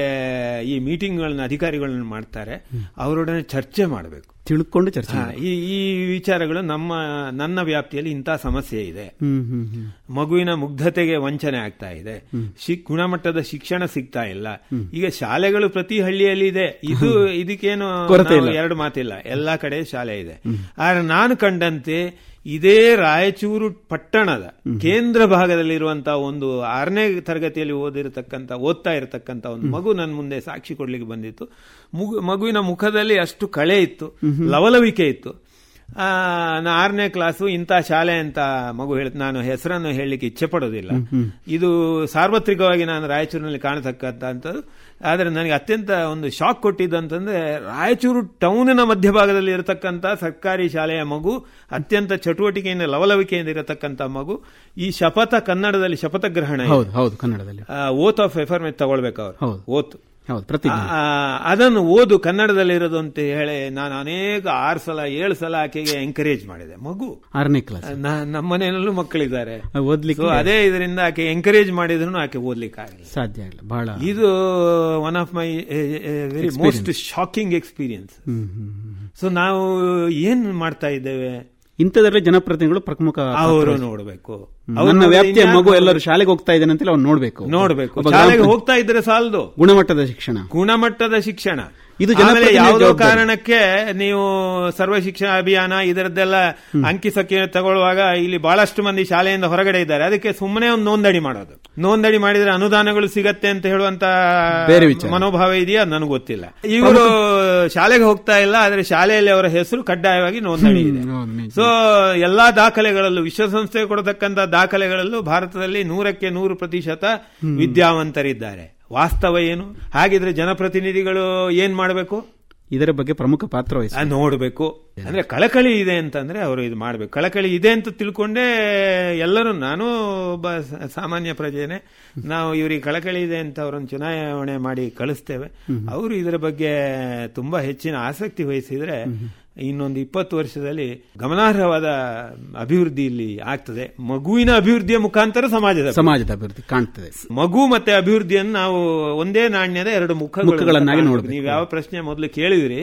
ಏ- ಈ ಮೀಟಿಂಗ್ಗಳನ್ನ ಅಧಿಕಾರಿಗಳನ್ನ ಮಾಡ್ತಾರೆ ಅವರೊಡನೆ ಚರ್ಚೆ ಮಾಡಬೇಕು ತಿಳ್ಕೊಂಡು ಚರ್ಚೆ ಹಾ, ಈ ಈ ವಿಚಾರಗಳು ನಮ್ಮ ನನ್ನ ವ್ಯಾಪ್ತಿಯಲ್ಲಿ ಇಂಥ ಸಮಸ್ಯೆ ಇದೆ ಹ್ಮ್ ಹ್ಮ್ ಹ್ಮ್ ಮಗುವಿನ ಮುಗ್ಧತೆಗೆ ವಂಚನೆ ಆಗ್ತಾ ಇದೆ ಶಿ- ಗುಣಮಟ್ಟದ ಶಿಕ್ಷಣ ಸಿಗ್ತಾ ಇಲ್ಲ ಈಗ ಶಾಲೆಗಳು ಪ್ರತಿ ಹಳ್ಳಿಯಲ್ಲಿ ಇದೆ ಇದು ಇದಕ್ಕೇನು ಕೊರತೆ ನಾವು ಇಲ್ಲ. ಎರಡು ಮಾತಿಲ್ಲ ಎಲ್ಲಾ ಕಡೆ ಶಾಲೆ ಇದೆ ಆದ್ರೆ ನಾನು ಕಂಡಂತೆ ಇದೇ ರಾಯಚೂರು ಪಟ್ಟಣದ ಕೇಂದ್ರ ಭಾಗದಲ್ಲಿರುವಂತಹ ಒಂದು ಆರನೇ ತರಗತಿಯಲ್ಲಿ ಓದಿರತಕ್ಕಂತ ಓದ್ತಾ ಇರತಕ್ಕಂತ ಒಂದು ಮಗು ನನ್ನ ಮುಂದೆ ಸಾಕ್ಷಿ ಕೊಡ್ಲಿಕ್ಕೆ ಬಂದಿತ್ತು ಮುಗು- ಮಗುವಿನ ಮುಖದಲ್ಲಿ ಅಷ್ಟು ಕಳೆ ಇತ್ತು ಲವಲವಿಕೆ ಇತ್ತು ಆ, ನಾ ಆರನೇ ಕ್ಲಾಸು ಇಂಥ ಶಾಲೆ ಅಂತ ಮಗು ಹೇಳ ನಾನು ಹೆಸರನ್ನು ಹೇಳಲಿಕ್ಕೆ ಇಚ್ಛೆ ಪಡೋದಿಲ್ಲ ಇದು ಸಾರ್ವತ್ರಿಕವಾಗಿ ನಾನು ರಾಯಚೂರಿನಲ್ಲಿ ಕಾಣತಕ್ಕಂಥದ್ದು ಆದರೆ ನನಗೆ ಅತ್ಯಂತ ಒಂದು ಶಾಕ್ ಕೊಟ್ಟಿದ್ದಂತಂದ್ರೆ ರಾಯಚೂರು ಟೌನಿನ ಮಧ್ಯಭಾಗದಲ್ಲಿ ಇರತಕ್ಕಂಥ ಸರ್ಕಾರಿ ಶಾಲೆಯ ಮಗು ಅತ್ಯಂತ ಚಟುವಟಿಕೆಯಿಂದ ಲವಲವಿಕೆಯಿಂದ ಇರತಕ್ಕಂಥ ಮಗು ಈ ಶಪಥ ಕನ್ನಡದಲ್ಲಿ ಶಪಥ ಗ್ರಹಣ ಹೌದು ಹೌದು ಕನ್ನಡದಲ್ಲಿ ಓತ್ ಆಫ್ ಎಫರ್ಮೆಂಟ್ ತಗೊಳ್ಬೇಕು ಅವರು ಹೌದು. ಓತ್ ಹೌದು ಪ್ರತಿಜ್ಞೆ ಆ, ಅದನ್ನು ಓದು ಕನ್ನಡದಲ್ಲಿ ಇರೋದು ಅಂತ ಹೇಳಿ ನಾನು ಅನೇಕ ಆರು ಸಲ ಏಳು ಸಲ ಆಕೆಗೆ ಎಂಕರೇಜ್ ಮಾಡಿದೆ ಮಗು ಆರನೇ ಕ್ಲಾಸ್ ನಾ- ನಮ್ಮ ಮನೆಯಲ್ಲೂ ಮಕ್ಕಳಿದ್ದಾರೆ ಓದ್ಲಿಕ್ಕೆ So, ಅದೇ ಇದರಿಂದ ಆಕೆ ಎಂಕರೇಜ್ ಮಾಡಿದ್ರು ಆಕೆ ಓದ್ಲಿಕ್ಕೆ ಆಗಲಿಲ್ಲ ಸಾಧ್ಯ ಇಲ್ಲ ಬಹಳ ಇದು one of my very most shocking experience hmm hmm hmm. So ನಾವು ಏನ್ ಮಾಡ್ತಾ ಇದ್ದೇವೆ ಇಂಥದ್ರಲ್ಲಿ ಜನಪ್ರತಿನಿಧಿಗಳು ಪ್ರಮುಖ ಪಾತ್ರ ಅವರು ವಹಿಸ್ತಾರೆ. ನೋಡಬೇಕು ನನ್ನ ವ್ಯಾಪ್ತಿಯ ಮಗು ಎಲ್ಲರೂ ಶಾಲೆಗೆ ಹೋಗ್ತಾ ಇದ್ದಾನೆ ಅಂತೇಳಿ ಅವ್ನು ನೋಡ್ಬೇಕು ನೋಡ್ಬೇಕು ಒಬ್ಬ ಗ್ರಾಮ ಶಾಲೆಗೆ ಪಂಚಾಯತ್ ಹೋಗ್ತಾ ಇದ್ರೆ ಸಾಲದು ಗುಣಮಟ್ಟದ ಶಿಕ್ಷಣ ಗುಣಮಟ್ಟದ ಶಿಕ್ಷಣ ಇದು ಆಮೇಲೆ ಜನಪ್ರತಿನಿಧಿ ಯಾವುದೋ ಜವಾಬ್ದಾರಿ. ಕಾರಣಕ್ಕೆ ನೀವು ಸರ್ವ ಶಿಕ್ಷಣ ಅಭಿಯಾನ ಇದರದ್ದೆಲ್ಲ ಅಂಕಿ ಸಂಖ್ಯೆ ತಗೊಳ್ಳುವಾಗ ಇಲ್ಲಿ ಬಹಳಷ್ಟು ಮಂದಿ ಶಾಲೆಯಿಂದ ಹೊರಗಡೆ ಇದ್ದಾರೆ ಅದಕ್ಕೆ ಸುಮ್ಮನೆ ಒಂದು ನೋಂದಣಿ ಮಾಡೋದು ನೋಂದಣಿ ಮಾಡಿದ್ರೆ ಅನುದಾನಗಳು ಸಿಗತ್ತೆ ಅಂತ ಹೇಳುವಂತ ಬೇರೆ ವಿಚಾರ. ಮನೋಭಾವ ಇದೆಯಾ ನನಗೆ ಗೊತ್ತಿಲ್ಲ ಇವರು ಶಾಲೆಗೆ ಹೋಗ್ತಾ ಇಲ್ಲ ಆದ್ರೆ ಶಾಲೆಯಲ್ಲಿ ಅವರ ಹೆಸರು ಕಡ್ಡಾಯವಾಗಿ ನೋಂದಣಿ ಇದೆ ಹೌದು, ನಿಜ. ಸೊ ಎಲ್ಲಾ ದಾಖಲೆಗಳಲ್ಲೂ ವಿಶ್ವಸಂಸ್ಥೆ ಕೊಡತಕ್ಕಂತ ದಾಖಲೆಗಳಲ್ಲೂ ಭಾರತದಲ್ಲಿ ನೂರಕ್ಕೆ ನೂರು ಪ್ರತಿಶತ ವಿದ್ಯಾವಂತರಿದ್ದಾರೆ ವಾಸ್ತವ ಏನು ಹಾಗಿದ್ರೆ ಜನಪ್ರತಿನಿಧಿಗಳು ಏನ್ ಮಾಡಬೇಕು ಇದರ ಬಗ್ಗೆ ಪ್ರಮುಖ ಪಾತ್ರ ವಹಿಸಿ ನೋಡಬೇಕು ಅಂದ್ರೆ ಕಳಕಳಿ ಇದೆ ಅಂತಂದ್ರೆ ಅವರು ಇದು ಮಾಡಬೇಕು ಕಳಕಳಿ ಇದೆ ಅಂತ ತಿಳ್ಕೊಂಡೇ ಎಲ್ಲರೂ ನಾನು ಒಬ್ಬ ಸ- ಸಾಮಾನ್ಯ ಪ್ರಜೆನೆ ನಾವು ಇವರಿಗೆ ಕಳಕಳಿ ಇದೆ ಅಂತ ಅವರನ್ನು ಚುನಾವಣೆ ಮಾಡಿ ಕಳಿಸ್ತೇವೆ ಅವರು ಇದರ ಬಗ್ಗೆ ತುಂಬಾ ಹೆಚ್ಚಿನ ಆಸಕ್ತಿ ವಹಿಸಿದ್ರೆ ಇನ್ನೊಂದು ಇಪ್ಪತ್ತು ವರ್ಷದಲ್ಲಿ ಗಮನಾರ್ಹವಾದ ಅಭಿವೃದ್ಧಿ ಇಲ್ಲಿ ಆಗ್ತದೆ ಮಗುವಿನ ಅಭಿವೃದ್ಧಿಯ ಮುಖಾಂತರ ಸಮಾಜದ ಅಭಿವೃದ್ಧಿ. ಸಮಾಜದ ಅಭಿವೃದ್ಧಿ ಕಾಣ್ತದೆ ಮಗು ಮತ್ತೆ ಅಭಿವೃದ್ಧಿಯನ್ನು ನಾವು ಒಂದೇ ನಾಣ್ಯದ ಎರಡು ಮುಖಗಳು ಮುಖಗಳನ್ನಾಗಿ ಅಂತ ನೋಡ್ಬೇಕು. ನೀವು ಯಾವ ಪ್ರಶ್ನೆ ಮೊದಲು ಕೇಳಿದ್ರಿ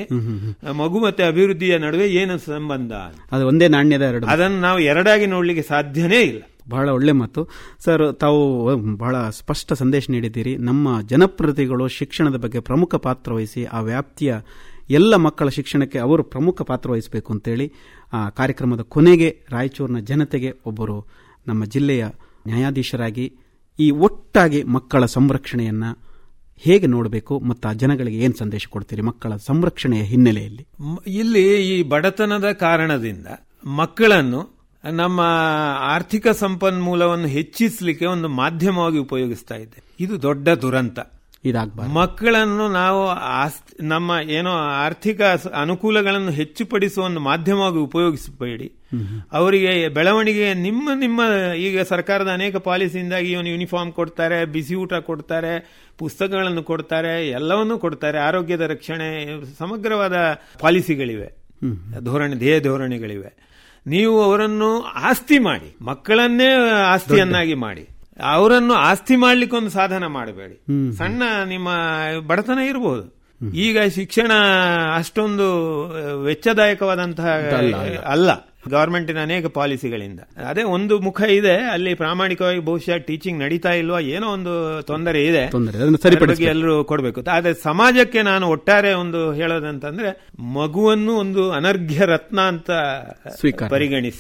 ಮಗು ಮತ್ತೆ ಅಭಿವೃದ್ಧಿಯ ನಡುವೆ ಏನು ಸಂಬಂಧ ಅದು ಒಂದೇ ನಾಣ್ಯದ ಎರಡು ಅದನ್ನು ನಾವು ಎರಡಾಗಿ ನೋಡ್ಲಿಕ್ಕೆ ಸಾಧ್ಯನೇ ಇಲ್ಲ ಬಹಳ ಒಳ್ಳೆ ಮಾತು ಸರ್ ತಾವು ಬಹಳ ಸ್ಪಷ್ಟ ಸಂದೇಶ ನೀಡಿದ್ದೀರಿ ನಮ್ಮ ಜನಪ್ರತಿನಿಧಿಗಳು ಶಿಕ್ಷಣದ ಬಗ್ಗೆ ಪ್ರಮುಖ ಪಾತ್ರ ವಹಿಸಿ ಆ ವ್ಯಾಪ್ತಿಯ ಎಲ್ಲ ಮಕ್ಕಳ ಶಿಕ್ಷಣಕ್ಕೆ ಅವರು ಪ್ರಮುಖ ಪಾತ್ರ ವಹಿಸಬೇಕು ಅಂತೇಳಿ ಆ ಕಾರ್ಯಕ್ರಮದ ಕೊನೆಗೆ ರಾಯಚೂರಿನ ಜನತೆಗೆ ಒಬ್ಬರು ನಮ್ಮ ಜಿಲ್ಲೆಯ ನ್ಯಾಯಾಧೀಶರಾಗಿ ಈ ಒಟ್ಟಾಗಿ ಮಕ್ಕಳ ಸಂರಕ್ಷಣೆಯನ್ನ ಹೇಗೆ ನೋಡಬೇಕು ಮತ್ತು ಆ ಜನಗಳಿಗೆ ಏನು ಸಂದೇಶ ಕೊಡ್ತೀರಿ ಮಕ್ಕಳ ಸಂರಕ್ಷಣೆಯ ಹಿನ್ನೆಲೆಯಲ್ಲಿ ಮ್- ಇಲ್ಲಿ ಈ ಬಡತನದ ಕಾರಣದಿಂದ ಮಕ್ಕಳನ್ನು ನಮ್ಮ ಆರ್ಥಿಕ ಸಂಪನ್ಮೂಲವನ್ನು ಹೆಚ್ಚಿಸಲಿಕ್ಕೆ ಒಂದು ಮಾಧ್ಯಮವಾಗಿ ಉಪಯೋಗಿಸ್ತಾ ಇದೆ ಇದು ದೊಡ್ಡ ದುರಂತ ಇದಾಗಬಾರ್ದು ಮಕ್ಕಳನ್ನು ನಾವು ಆಸ್ತಿ- ನಮ್ಮ ಏನೋ ಆರ್ಥಿಕ ಸ- ಅನುಕೂಲಗಳನ್ನು ಹೆಚ್ಚುಪಡಿಸುವ ಒಂದು ಮಾಧ್ಯಮವಾಗಿ ಉಪಯೋಗಿಸಬೇಡಿ ಅವರಿಗೆ ಬೆಳವಣಿಗೆ ನಿಮ್ಮ ನಿಮ್ಮ ಈಗ ಸರ್ಕಾರದ ಅನೇಕ ಪಾಲಿಸಿಯಿಂದಾಗಿ ಇವನು ಯೂನಿಫಾರ್ಮ್ ಕೊಡ್ತಾರೆ ಬಿಸಿ ಊಟ ಕೊಡ್ತಾರೆ ಪುಸ್ತಕಗಳನ್ನು ಕೊಡ್ತಾರೆ ಎಲ್ಲವನ್ನೂ ಕೊಡ್ತಾರೆ ಆರೋಗ್ಯದ ರಕ್ಷಣೆ ಸಮಗ್ರವಾದ ಪಾಲಿಸಿಗಳಿವೆ ಧೋರಣೆ ಧ್ಯೇಯ ಧೋರಣೆಗಳಿವೆ ನೀವು ಅವರನ್ನು ಆಸ್ತಿ ಮಾಡಿ ಮಕ್ಕಳನ್ನೇ ಆಸ್ತಿಯನ್ನಾಗಿ ಮಾಡಿ ಅವರನ್ನು ಆಸ್ತಿ ಮಾಡ್ಲಿಕ್ಕೆ ಒಂದು ಸಾಧನ ಮಾಡಬೇಡಿ ಸಣ್ಣ ನಿಮ್ಮ ಬಡತನ ಇರಬಹುದು ಈಗ ಶಿಕ್ಷಣ ಅಷ್ಟೊಂದು ವೆಚ್ಚದಾಯಕವಾದಂತಹ ಅಲ್ಲ ಗವರ್ಮೆಂಟಿನ ಅನೇಕ ಪಾಲಿಸಿಗಳಿಂದ ಅದೇ ಒಂದು ಮುಖ ಇದೆ ಅಲ್ಲಿ ಪ್ರಾಮಾಣಿಕವಾಗಿ ಬಹುಶಃ ಟೀಚಿಂಗ್ ನಡೀತಾ ಇಲ್ವಾ ಏನೋ ಒಂದು ತೊಂದರೆ ಇದೆ ತೊಂದರೆ ಅದನ್ನು ಅದ್ರ ಬಗ್ಗೆ ಸರಿಪಡಿಸಬೇಕು ಎಲ್ಲರೂ ಕೊಡಬೇಕು ಆದ್ರೆ ಸಮಾಜಕ್ಕೆ ನಾನು ಒಟ್ಟಾರೆ ಒಂದು ಹೇಳೋದಂತಂದ್ರೆ ಮಗುವನ್ನು ಒಂದು ಅನರ್ಘ್ಯ ರತ್ನ ಅಂತ ಸ್ವೀಕಾರ. ಪರಿಗಣಿಸಿ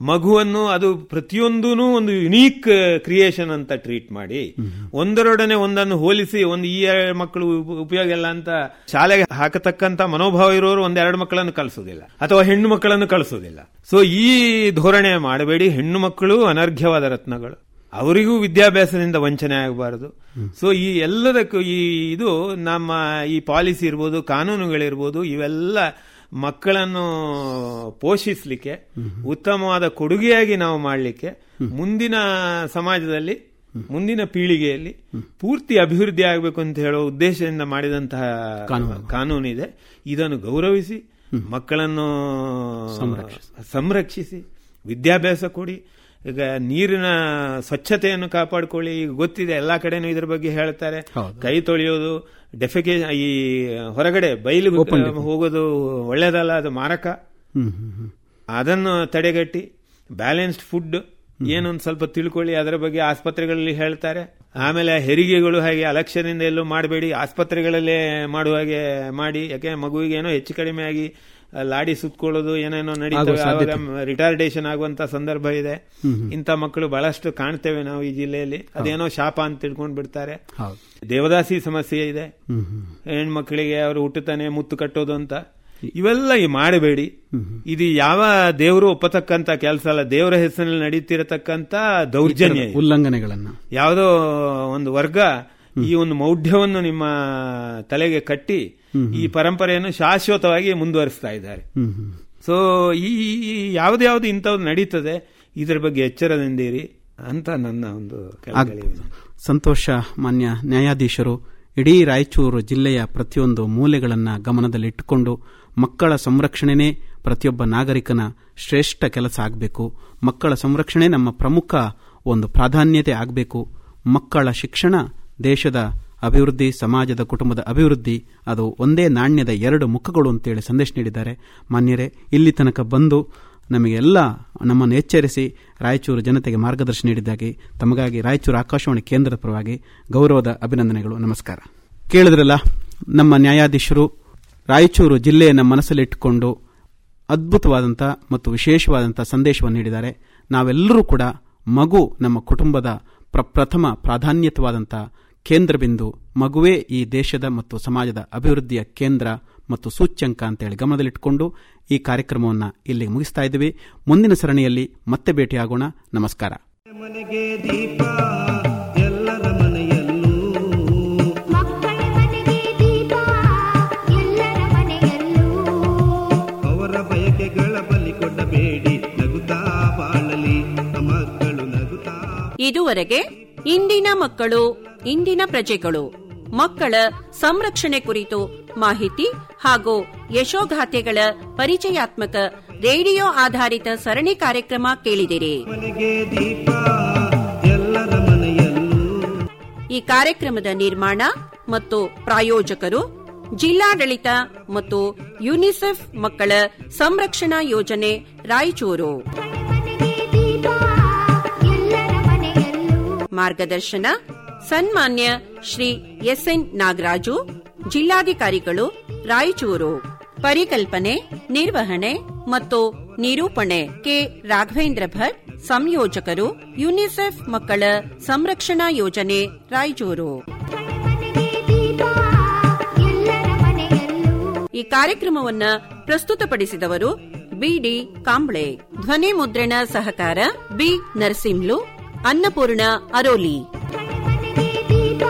ಮಗುವನ್ನು ಅದು ಪ್ರತಿಯೊಂದೂ ಒಂದು ಯುನೀಕ್ ಕ್ರಿಯೇಷನ್ ಅಂತ ಟ್ರೀಟ್ ಮಾಡಿ ಒಂದರೊಡನೆ ಒಂದನ್ನು ಹೋಲಿಸಿ ಒಂದು ಈ ಎರಡು ಮಕ್ಕಳು ಉಪ- ಉಪಯೋಗ ಇಲ್ಲ ಅಂತ ಶಾಲೆಗೆ ಹಾಕತಕ್ಕಂತ ಮನೋಭಾವ ಇರೋರು ಒಂದೆರಡು ಮಕ್ಕಳನ್ನು ಕಳಿಸೋದಿಲ್ಲ ಅಥವಾ ಹೆಣ್ಣು ಮಕ್ಕಳನ್ನು ಕಳಿಸೋದಿಲ್ಲ ಸೊ ಈ ಧೋರಣೆ ಮಾಡಬೇಡಿ ಹೆಣ್ಣು ಮಕ್ಕಳು ಅನರ್ಘ್ಯವಾದ ರತ್ನಗಳು ಅವರಿಗೂ ವಿದ್ಯಾಭ್ಯಾಸದಿಂದ ವಂಚನೆ ಆಗಬಾರದು ಸೊ ಈ ಎಲ್ಲದಕ್ಕೂ ಈ ಇದು ನಮ್ಮ ಈ ಪಾಲಿಸಿ ಇರ್ಬೋದು ಕಾನೂನುಗಳಿರ್ಬೋದು ಇವೆಲ್ಲ ಮಕ್ಕಳನ್ನು ಪೋಷಿಸಲಿಕ್ಕೆ ಉತ್ತಮವಾದ ಕೊಡುಗೆಯಾಗಿ ನಾವು ಮಾಡಲಿಕ್ಕೆ ಮುಂದಿನ ಸಮಾಜದಲ್ಲಿ ಮುಂದಿನ ಪೀಳಿಗೆಯಲ್ಲಿ ಪೂರ್ತಿ ಅಭಿವೃದ್ಧಿ ಆಗಬೇಕು ಅಂತ ಹೇಳೋ ಉದ್ದೇಶದಿಂದ ಮಾಡಿದಂತಹ ಕಾನೂನಿದೆ ಇದನ್ನು ಗೌರವಿಸಿ ಮಕ್ಕಳನ್ನು ಸಂರಕ್ಷಿಸಿ ವಿದ್ಯಾಭ್ಯಾಸ ಕೊಡಿ ಈಗ ನೀರಿನ ಸ್ವಚ್ಛತೆಯನ್ನು ಕಾಪಾಡಿಕೊಳ್ಳಿ ಈಗ ಗೊತ್ತಿದೆ ಎಲ್ಲಾ ಕಡೆನೂ ಇದ್ರ ಬಗ್ಗೆ ಹೇಳ್ತಾರೆ ಕೈ ತೊಳೆಯೋದು ಡೆಫಿಕೇ ಈ ಹೊರಗಡೆ ಬಯಲು ಹೋಗೋದು ಒಳ್ಳೇದಲ್ಲ ಅದು ಮಾರಕ ಹ್ಮ್ ಹ್ಮ್ ಹ್ಮ್ ಅದನ್ನು ತಡೆಗಟ್ಟಿ ಬ್ಯಾಲೆನ್ಸ್ಡ್ ಫುಡ್ ಏನೊಂದು ಸ್ವಲ್ಪ ತಿಳ್ಕೊಳ್ಳಿ ಅದರ ಬಗ್ಗೆ ಆಸ್ಪತ್ರೆಗಳಲ್ಲಿ ಹೇಳ್ತಾರೆ ಆಮೇಲೆ ಹೆರಿಗೆಗಳು ಹಾಗೆ ಅಲಕ್ಷ್ಯದಿಂದ ಎಲ್ಲೂ ಮಾಡಬೇಡಿ ಆಸ್ಪತ್ರೆಗಳಲ್ಲೇ ಮಾಡುವ ಹಾಗೆ ಮಾಡಿ ಯಾಕೆ ಮಗುವಿಗೆ ಏನೋ ಹೆಚ್ಚು ಕಡಿಮೆ ಆಗಿ ಆ, ಲಾಡಿ ಸುತ್ಕೊಳ್ಳೋದು ಏನೇನೋ ನಡೀತವೆ ಆವಾಗ ರಿಟಾರ್ಡೇಷನ್ ಆಗುವಂತ ಸಂದರ್ಭ ಇದೆ ಇಂಥ ಮಕ್ಕಳು ಬಹಳಷ್ಟು ಕಾಣ್ತೇವೆ ನಾವು ಈ ಜಿಲ್ಲೆಯಲ್ಲಿ ಅದೇನೋ ಶಾಪ ಅಂತ ತಿಳ್ಕೊಂಡು ಬಿಡ್ತಾರೆ ಹೌದು ದೇವದಾಸಿ ಸಮಸ್ಯೆ ಇದೆ ಹ್ಮ್ ಹ್ಮ್ ಹೆಣ್ಮಕ್ಳಿಗೆ ಅವರು ಹುಟ್ಟುತ್ತಾನೆ ಮುತ್ತು ಕಟ್ಟೋದು ಅಂತ ಇವೆಲ್ಲ ಈ ಮಾಡಬೇಡಿ ಇದು ಯಾವ ದೇವರು ಒಪ್ಪತಕ್ಕಂತ ಕೆಲಸ ಅಲ್ಲ ದೇವರ ಹೆಸರಿನಲ್ಲಿ ನಡೀತಿರತಕ್ಕಂತ ದೌರ್ಜನ್ಯ ಇದು. ಉಲ್ಲಂಘನೆಗಳನ್ನ ಯಾವುದೋ ಒಂದು ವರ್ಗ ಈ ಒಂದು ಮೌಢ್ಯವನ್ನು ನಿಮ್ಮ ತಲೆಗೆ ಕಟ್ಟಿ ಈ ಪರಂಪರೆಯನ್ನು ಶಾಶ್ವತವಾಗಿ ಮುಂದುವರಿಸ್ತಾ ಇದ್ದಾರೆ ಹ್ಮ್ ಹ್ಮ್ ಸೊ ಈ ಯಾವ್ದು ಇಂಥದ್ದು ನಡೀತದೆ ಇದರ ಬಗ್ಗೆ ಎಚ್ಚರದಿಂದಿರಿ ಅಂತ ನನ್ನ ಒಂದು ಕೆಳಗಳಿ ಸಂತೋಷ ಮಾನ್ಯ ನ್ಯಾಯಾಧೀಶರು ಇಡೀ ರಾಯಚೂರು ಜಿಲ್ಲೆಯ ಪ್ರತಿಯೊಂದು ಮೂಲೆಗಳನ್ನು ಗಮನದಲ್ಲಿಟ್ಟುಕೊಂಡು ಮಕ್ಕಳ ಸಂರಕ್ಷಣೆನೇ ಪ್ರತಿಯೊಬ್ಬ ನಾಗರಿಕನ ಶ್ರೇಷ್ಠ ಕೆಲಸ ಆಗಬೇಕು ಮಕ್ಕಳ ಸಂರಕ್ಷಣೆ ನಮ್ಮ ಪ್ರಮುಖ ಒಂದು ಪ್ರಾಧಾನ್ಯತೆ ಆಗಬೇಕು ಮಕ್ಕಳ ಶಿಕ್ಷಣ ದೇಶದ ಅಭಿವೃದ್ಧಿ ಸಮಾಜದ ಕುಟುಂಬದ ಅಭಿವೃದ್ಧಿ ಅದು ಒಂದೇ ನಾಣ್ಯದ ಎರಡು ಮುಖಗಳು ಅಂತೇಳಿ ಸಂದೇಶ ನೀಡಿದ್ದಾರೆ ಮಾನ್ಯರೇ ಇಲ್ಲಿ ತನಕ ಬಂದು ನಮಗೆಲ್ಲ ನಮ್ಮನ್ನು ಎಚ್ಚರಿಸಿ ರಾಯಚೂರು ಜನತೆಗೆ ಮಾರ್ಗದರ್ಶನ ನೀಡಿದ್ದಾಗಿ ತಮಗಾಗಿ ರಾಯಚೂರು ಆಕಾಶವಾಣಿ ಕೇಂದ್ರದ ಪರವಾಗಿ ಗೌರವದ ಅಭಿನಂದನೆಗಳು ನಮಸ್ಕಾರ ಕೇಳಿದ್ರಲ್ಲ ನಮ್ಮ ನ್ಯಾಯಾಧೀಶರು ರಾಯಚೂರು ಜಿಲ್ಲೆಯನ್ನು ಮನಸ್ಸಲ್ಲಿಟ್ಟುಕೊಂಡು ಅದ್ಭುತವಾದಂಥ ಮತ್ತು ವಿಶೇಷವಾದಂಥ ಸಂದೇಶವನ್ನು ನೀಡಿದ್ದಾರೆ ನಾವೆಲ್ಲರೂ ಕೂಡ ಮಗು ನಮ್ಮ ಕುಟುಂಬದ ಪ್ರ ಪ್ರಥಮ ಪ್ರಾಧಾನ್ಯತವಾದಂಥ ಕೇಂದ್ರ ಬಿಂದು ಮಗುವೇ ಈ ದೇಶದ ಮತ್ತು ಸಮಾಜದ ಅಭಿವೃದ್ಧಿಯ ಕೇಂದ್ರ ಮತ್ತು ಸೂಚ್ಯಂಕ ಅಂತೇಳಿ ಗಮನದಲ್ಲಿಟ್ಟುಕೊಂಡು ಈ ಕಾರ್ಯಕ್ರಮವನ್ನು ಇಲ್ಲಿಗೆ ಮುಗಿಸ್ತಾ ಇದ್ದೀವಿ ಮುಂದಿನ ಸರಣಿಯಲ್ಲಿ ಮತ್ತೆ ಭೇಟಿಯಾಗೋಣ ನಮಸ್ಕಾರ ಮನೆಗೆ ದೀಪ ಎಲ್ಲರ ಮನೆಯಲ್ಲೂ ಮಕ್ಕಳ ಮನೆಗೆ ದೀಪ ಎಲ್ಲರ ಮನೆಯಲ್ಲೂ ಅವರ ಬಯಕೆಗಳ ಬಲಿ ಕೊಡಬೇಡಿ ನಗುತ್ತಾ ಬಾಳಲಿ ಮಕ್ಕಳು ನಗುತ್ತಾ ಇದುವರೆಗೆ ಇಂದಿನ ಮಕ್ಕಳು ಇಂದಿನ ಪ್ರಜೆಗಳು ಮಕ್ಕಳ ಸಂರಕ್ಷಣೆ ಕುರಿತು ಮಾಹಿತಿ ಹಾಗೂ ಯಶೋಗಾಥೆಗಳ ಪರಿಚಯಾತ್ಮಕ ರೇಡಿಯೋ ಆಧಾರಿತ ಸರಣಿ ಕಾರ್ಯಕ್ರಮ ಕೇಳಿದಿರಿ ಮನೆಗೆ ದೀಪ ಎಲ್ಲರ ಮನೆಯಲ್ಲೂ ಈ ಕಾರ್ಯಕ್ರಮದ ನಿರ್ಮಾಣ ಮತ್ತು ಪ್ರಾಯೋಜಕರು ಜಿಲ್ಲಾಡಳಿತ ಮತ್ತು ಯುನಿಸೆಫ್ ಮಕ್ಕಳ ಸಂರಕ್ಷಣಾ ಯೋಜನೆ ರಾಯಚೂರು ಮನೆಗೆ ದೀಪ ಎಲ್ಲರ ಮನೆಯಲ್ಲೂ ಮಾರ್ಗದರ್ಶನ ಸನ್ಮಾನ್ಯ ಶ್ರೀ ಎಸ್ಎನ್ ನಾಗರಾಜು ಜಿಲ್ಲಾಧಿಕಾರಿಗಳು ರಾಯಚೂರು ಪರಿಕಲ್ಪನೆ ನಿರ್ವಹಣೆ ಮತ್ತು ನಿರೂಪಣೆ ಕೆ ರಾಘವೇಂದ್ರ ಭಟ್ ಸಂಯೋಜಕರು ಯುನಿಸೆಫ್ ಮಕ್ಕಳ ಸಂರಕ್ಷಣಾ ಯೋಜನೆ ರಾಯಚೂರು ಮನೆಗೆ ದೀಪ ಎಲ್ಲರ ಮನೆಯಲ್ಲೂ ಈ ಕಾರ್ಯಕ್ರಮವನ್ನ ಪ್ರಸ್ತುತಪಡಿಸಿದವರು ಬಿಡಿ ಕಾಂಬ್ಳೆ ಧ್ವನಿ ಮುದ್ರಣ ಸಹಕಾರ ಬಿ ನರಸಿಂಹ್ಲು ಅನ್ನಪೂರ್ಣ ಅರೋಲಿ ಮನೆಗೆ ದೀಪ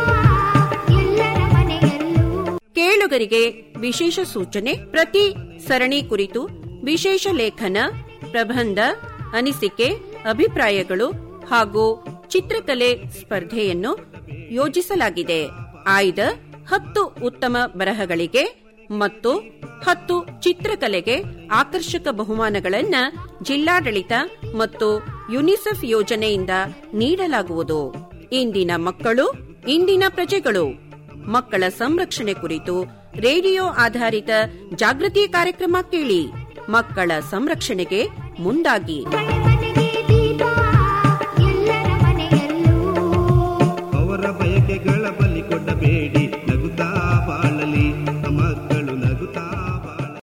ಎಲ್ಲರ ಮನೆಯಲ್ಲೂ ಕೇಳುಗರಿಗೆ ವಿಶೇಷ ಸೂಚನೆ ಪ್ರತಿ ಸರಣಿ ಕುರಿತು ವಿಶೇಷ ಲೇಖನ ಪ್ರಬಂಧ ಅನಿಸಿಕೆ ಅಭಿಪ್ರಾಯಗಳು ಹಾಗೂ ಚಿತ್ರಕಲೆ ಸ್ಪರ್ಧೆಯನ್ನು ಯೋಜಿಸಲಾಗಿದೆ ಆಯ್ದ ಹತ್ತು ಉತ್ತಮ ಬರಹಗಳಿಗೆ ಮತ್ತು ಹತ್ತು ಚಿತ್ರಕಲೆಗೆ ಆಕರ್ಷಕ ಬಹುಮಾನಗಳನ್ನ ಜಿಲ್ಲಾಡಳಿತ ಮತ್ತು ಯುನಿಸೆಫ್ ಯೋಜನೆಯಿಂದ ನೀಡಲಾಗುವುದು ಇಂದಿನ ಮಕ್ಕಳು ಇಂದಿನ ಪ್ರಜೆಗಳು ಮಕ್ಕಳ ಸಂರಕ್ಷಣೆ ಕುರಿತು ರೇಡಿಯೋ ಆಧಾರಿತ ಜಾಗೃತಿ ಕಾರ್ಯಕ್ರಮ ಕೇಳಿ ಮಕ್ಕಳ ಸಂರಕ್ಷಣೆಗೆ ಮುಂದಾಗಿ ಮನೆಗೆ ದೀಪ ಎಲ್ಲರ ಮನೆಯಲ್ಲೂ ಅವರ ಬಯಕೆಗಳ ಬಲಿ ಕೊಡಬೇಡಿ ನಗುತ್ತಾ ಬಾಳಲಿ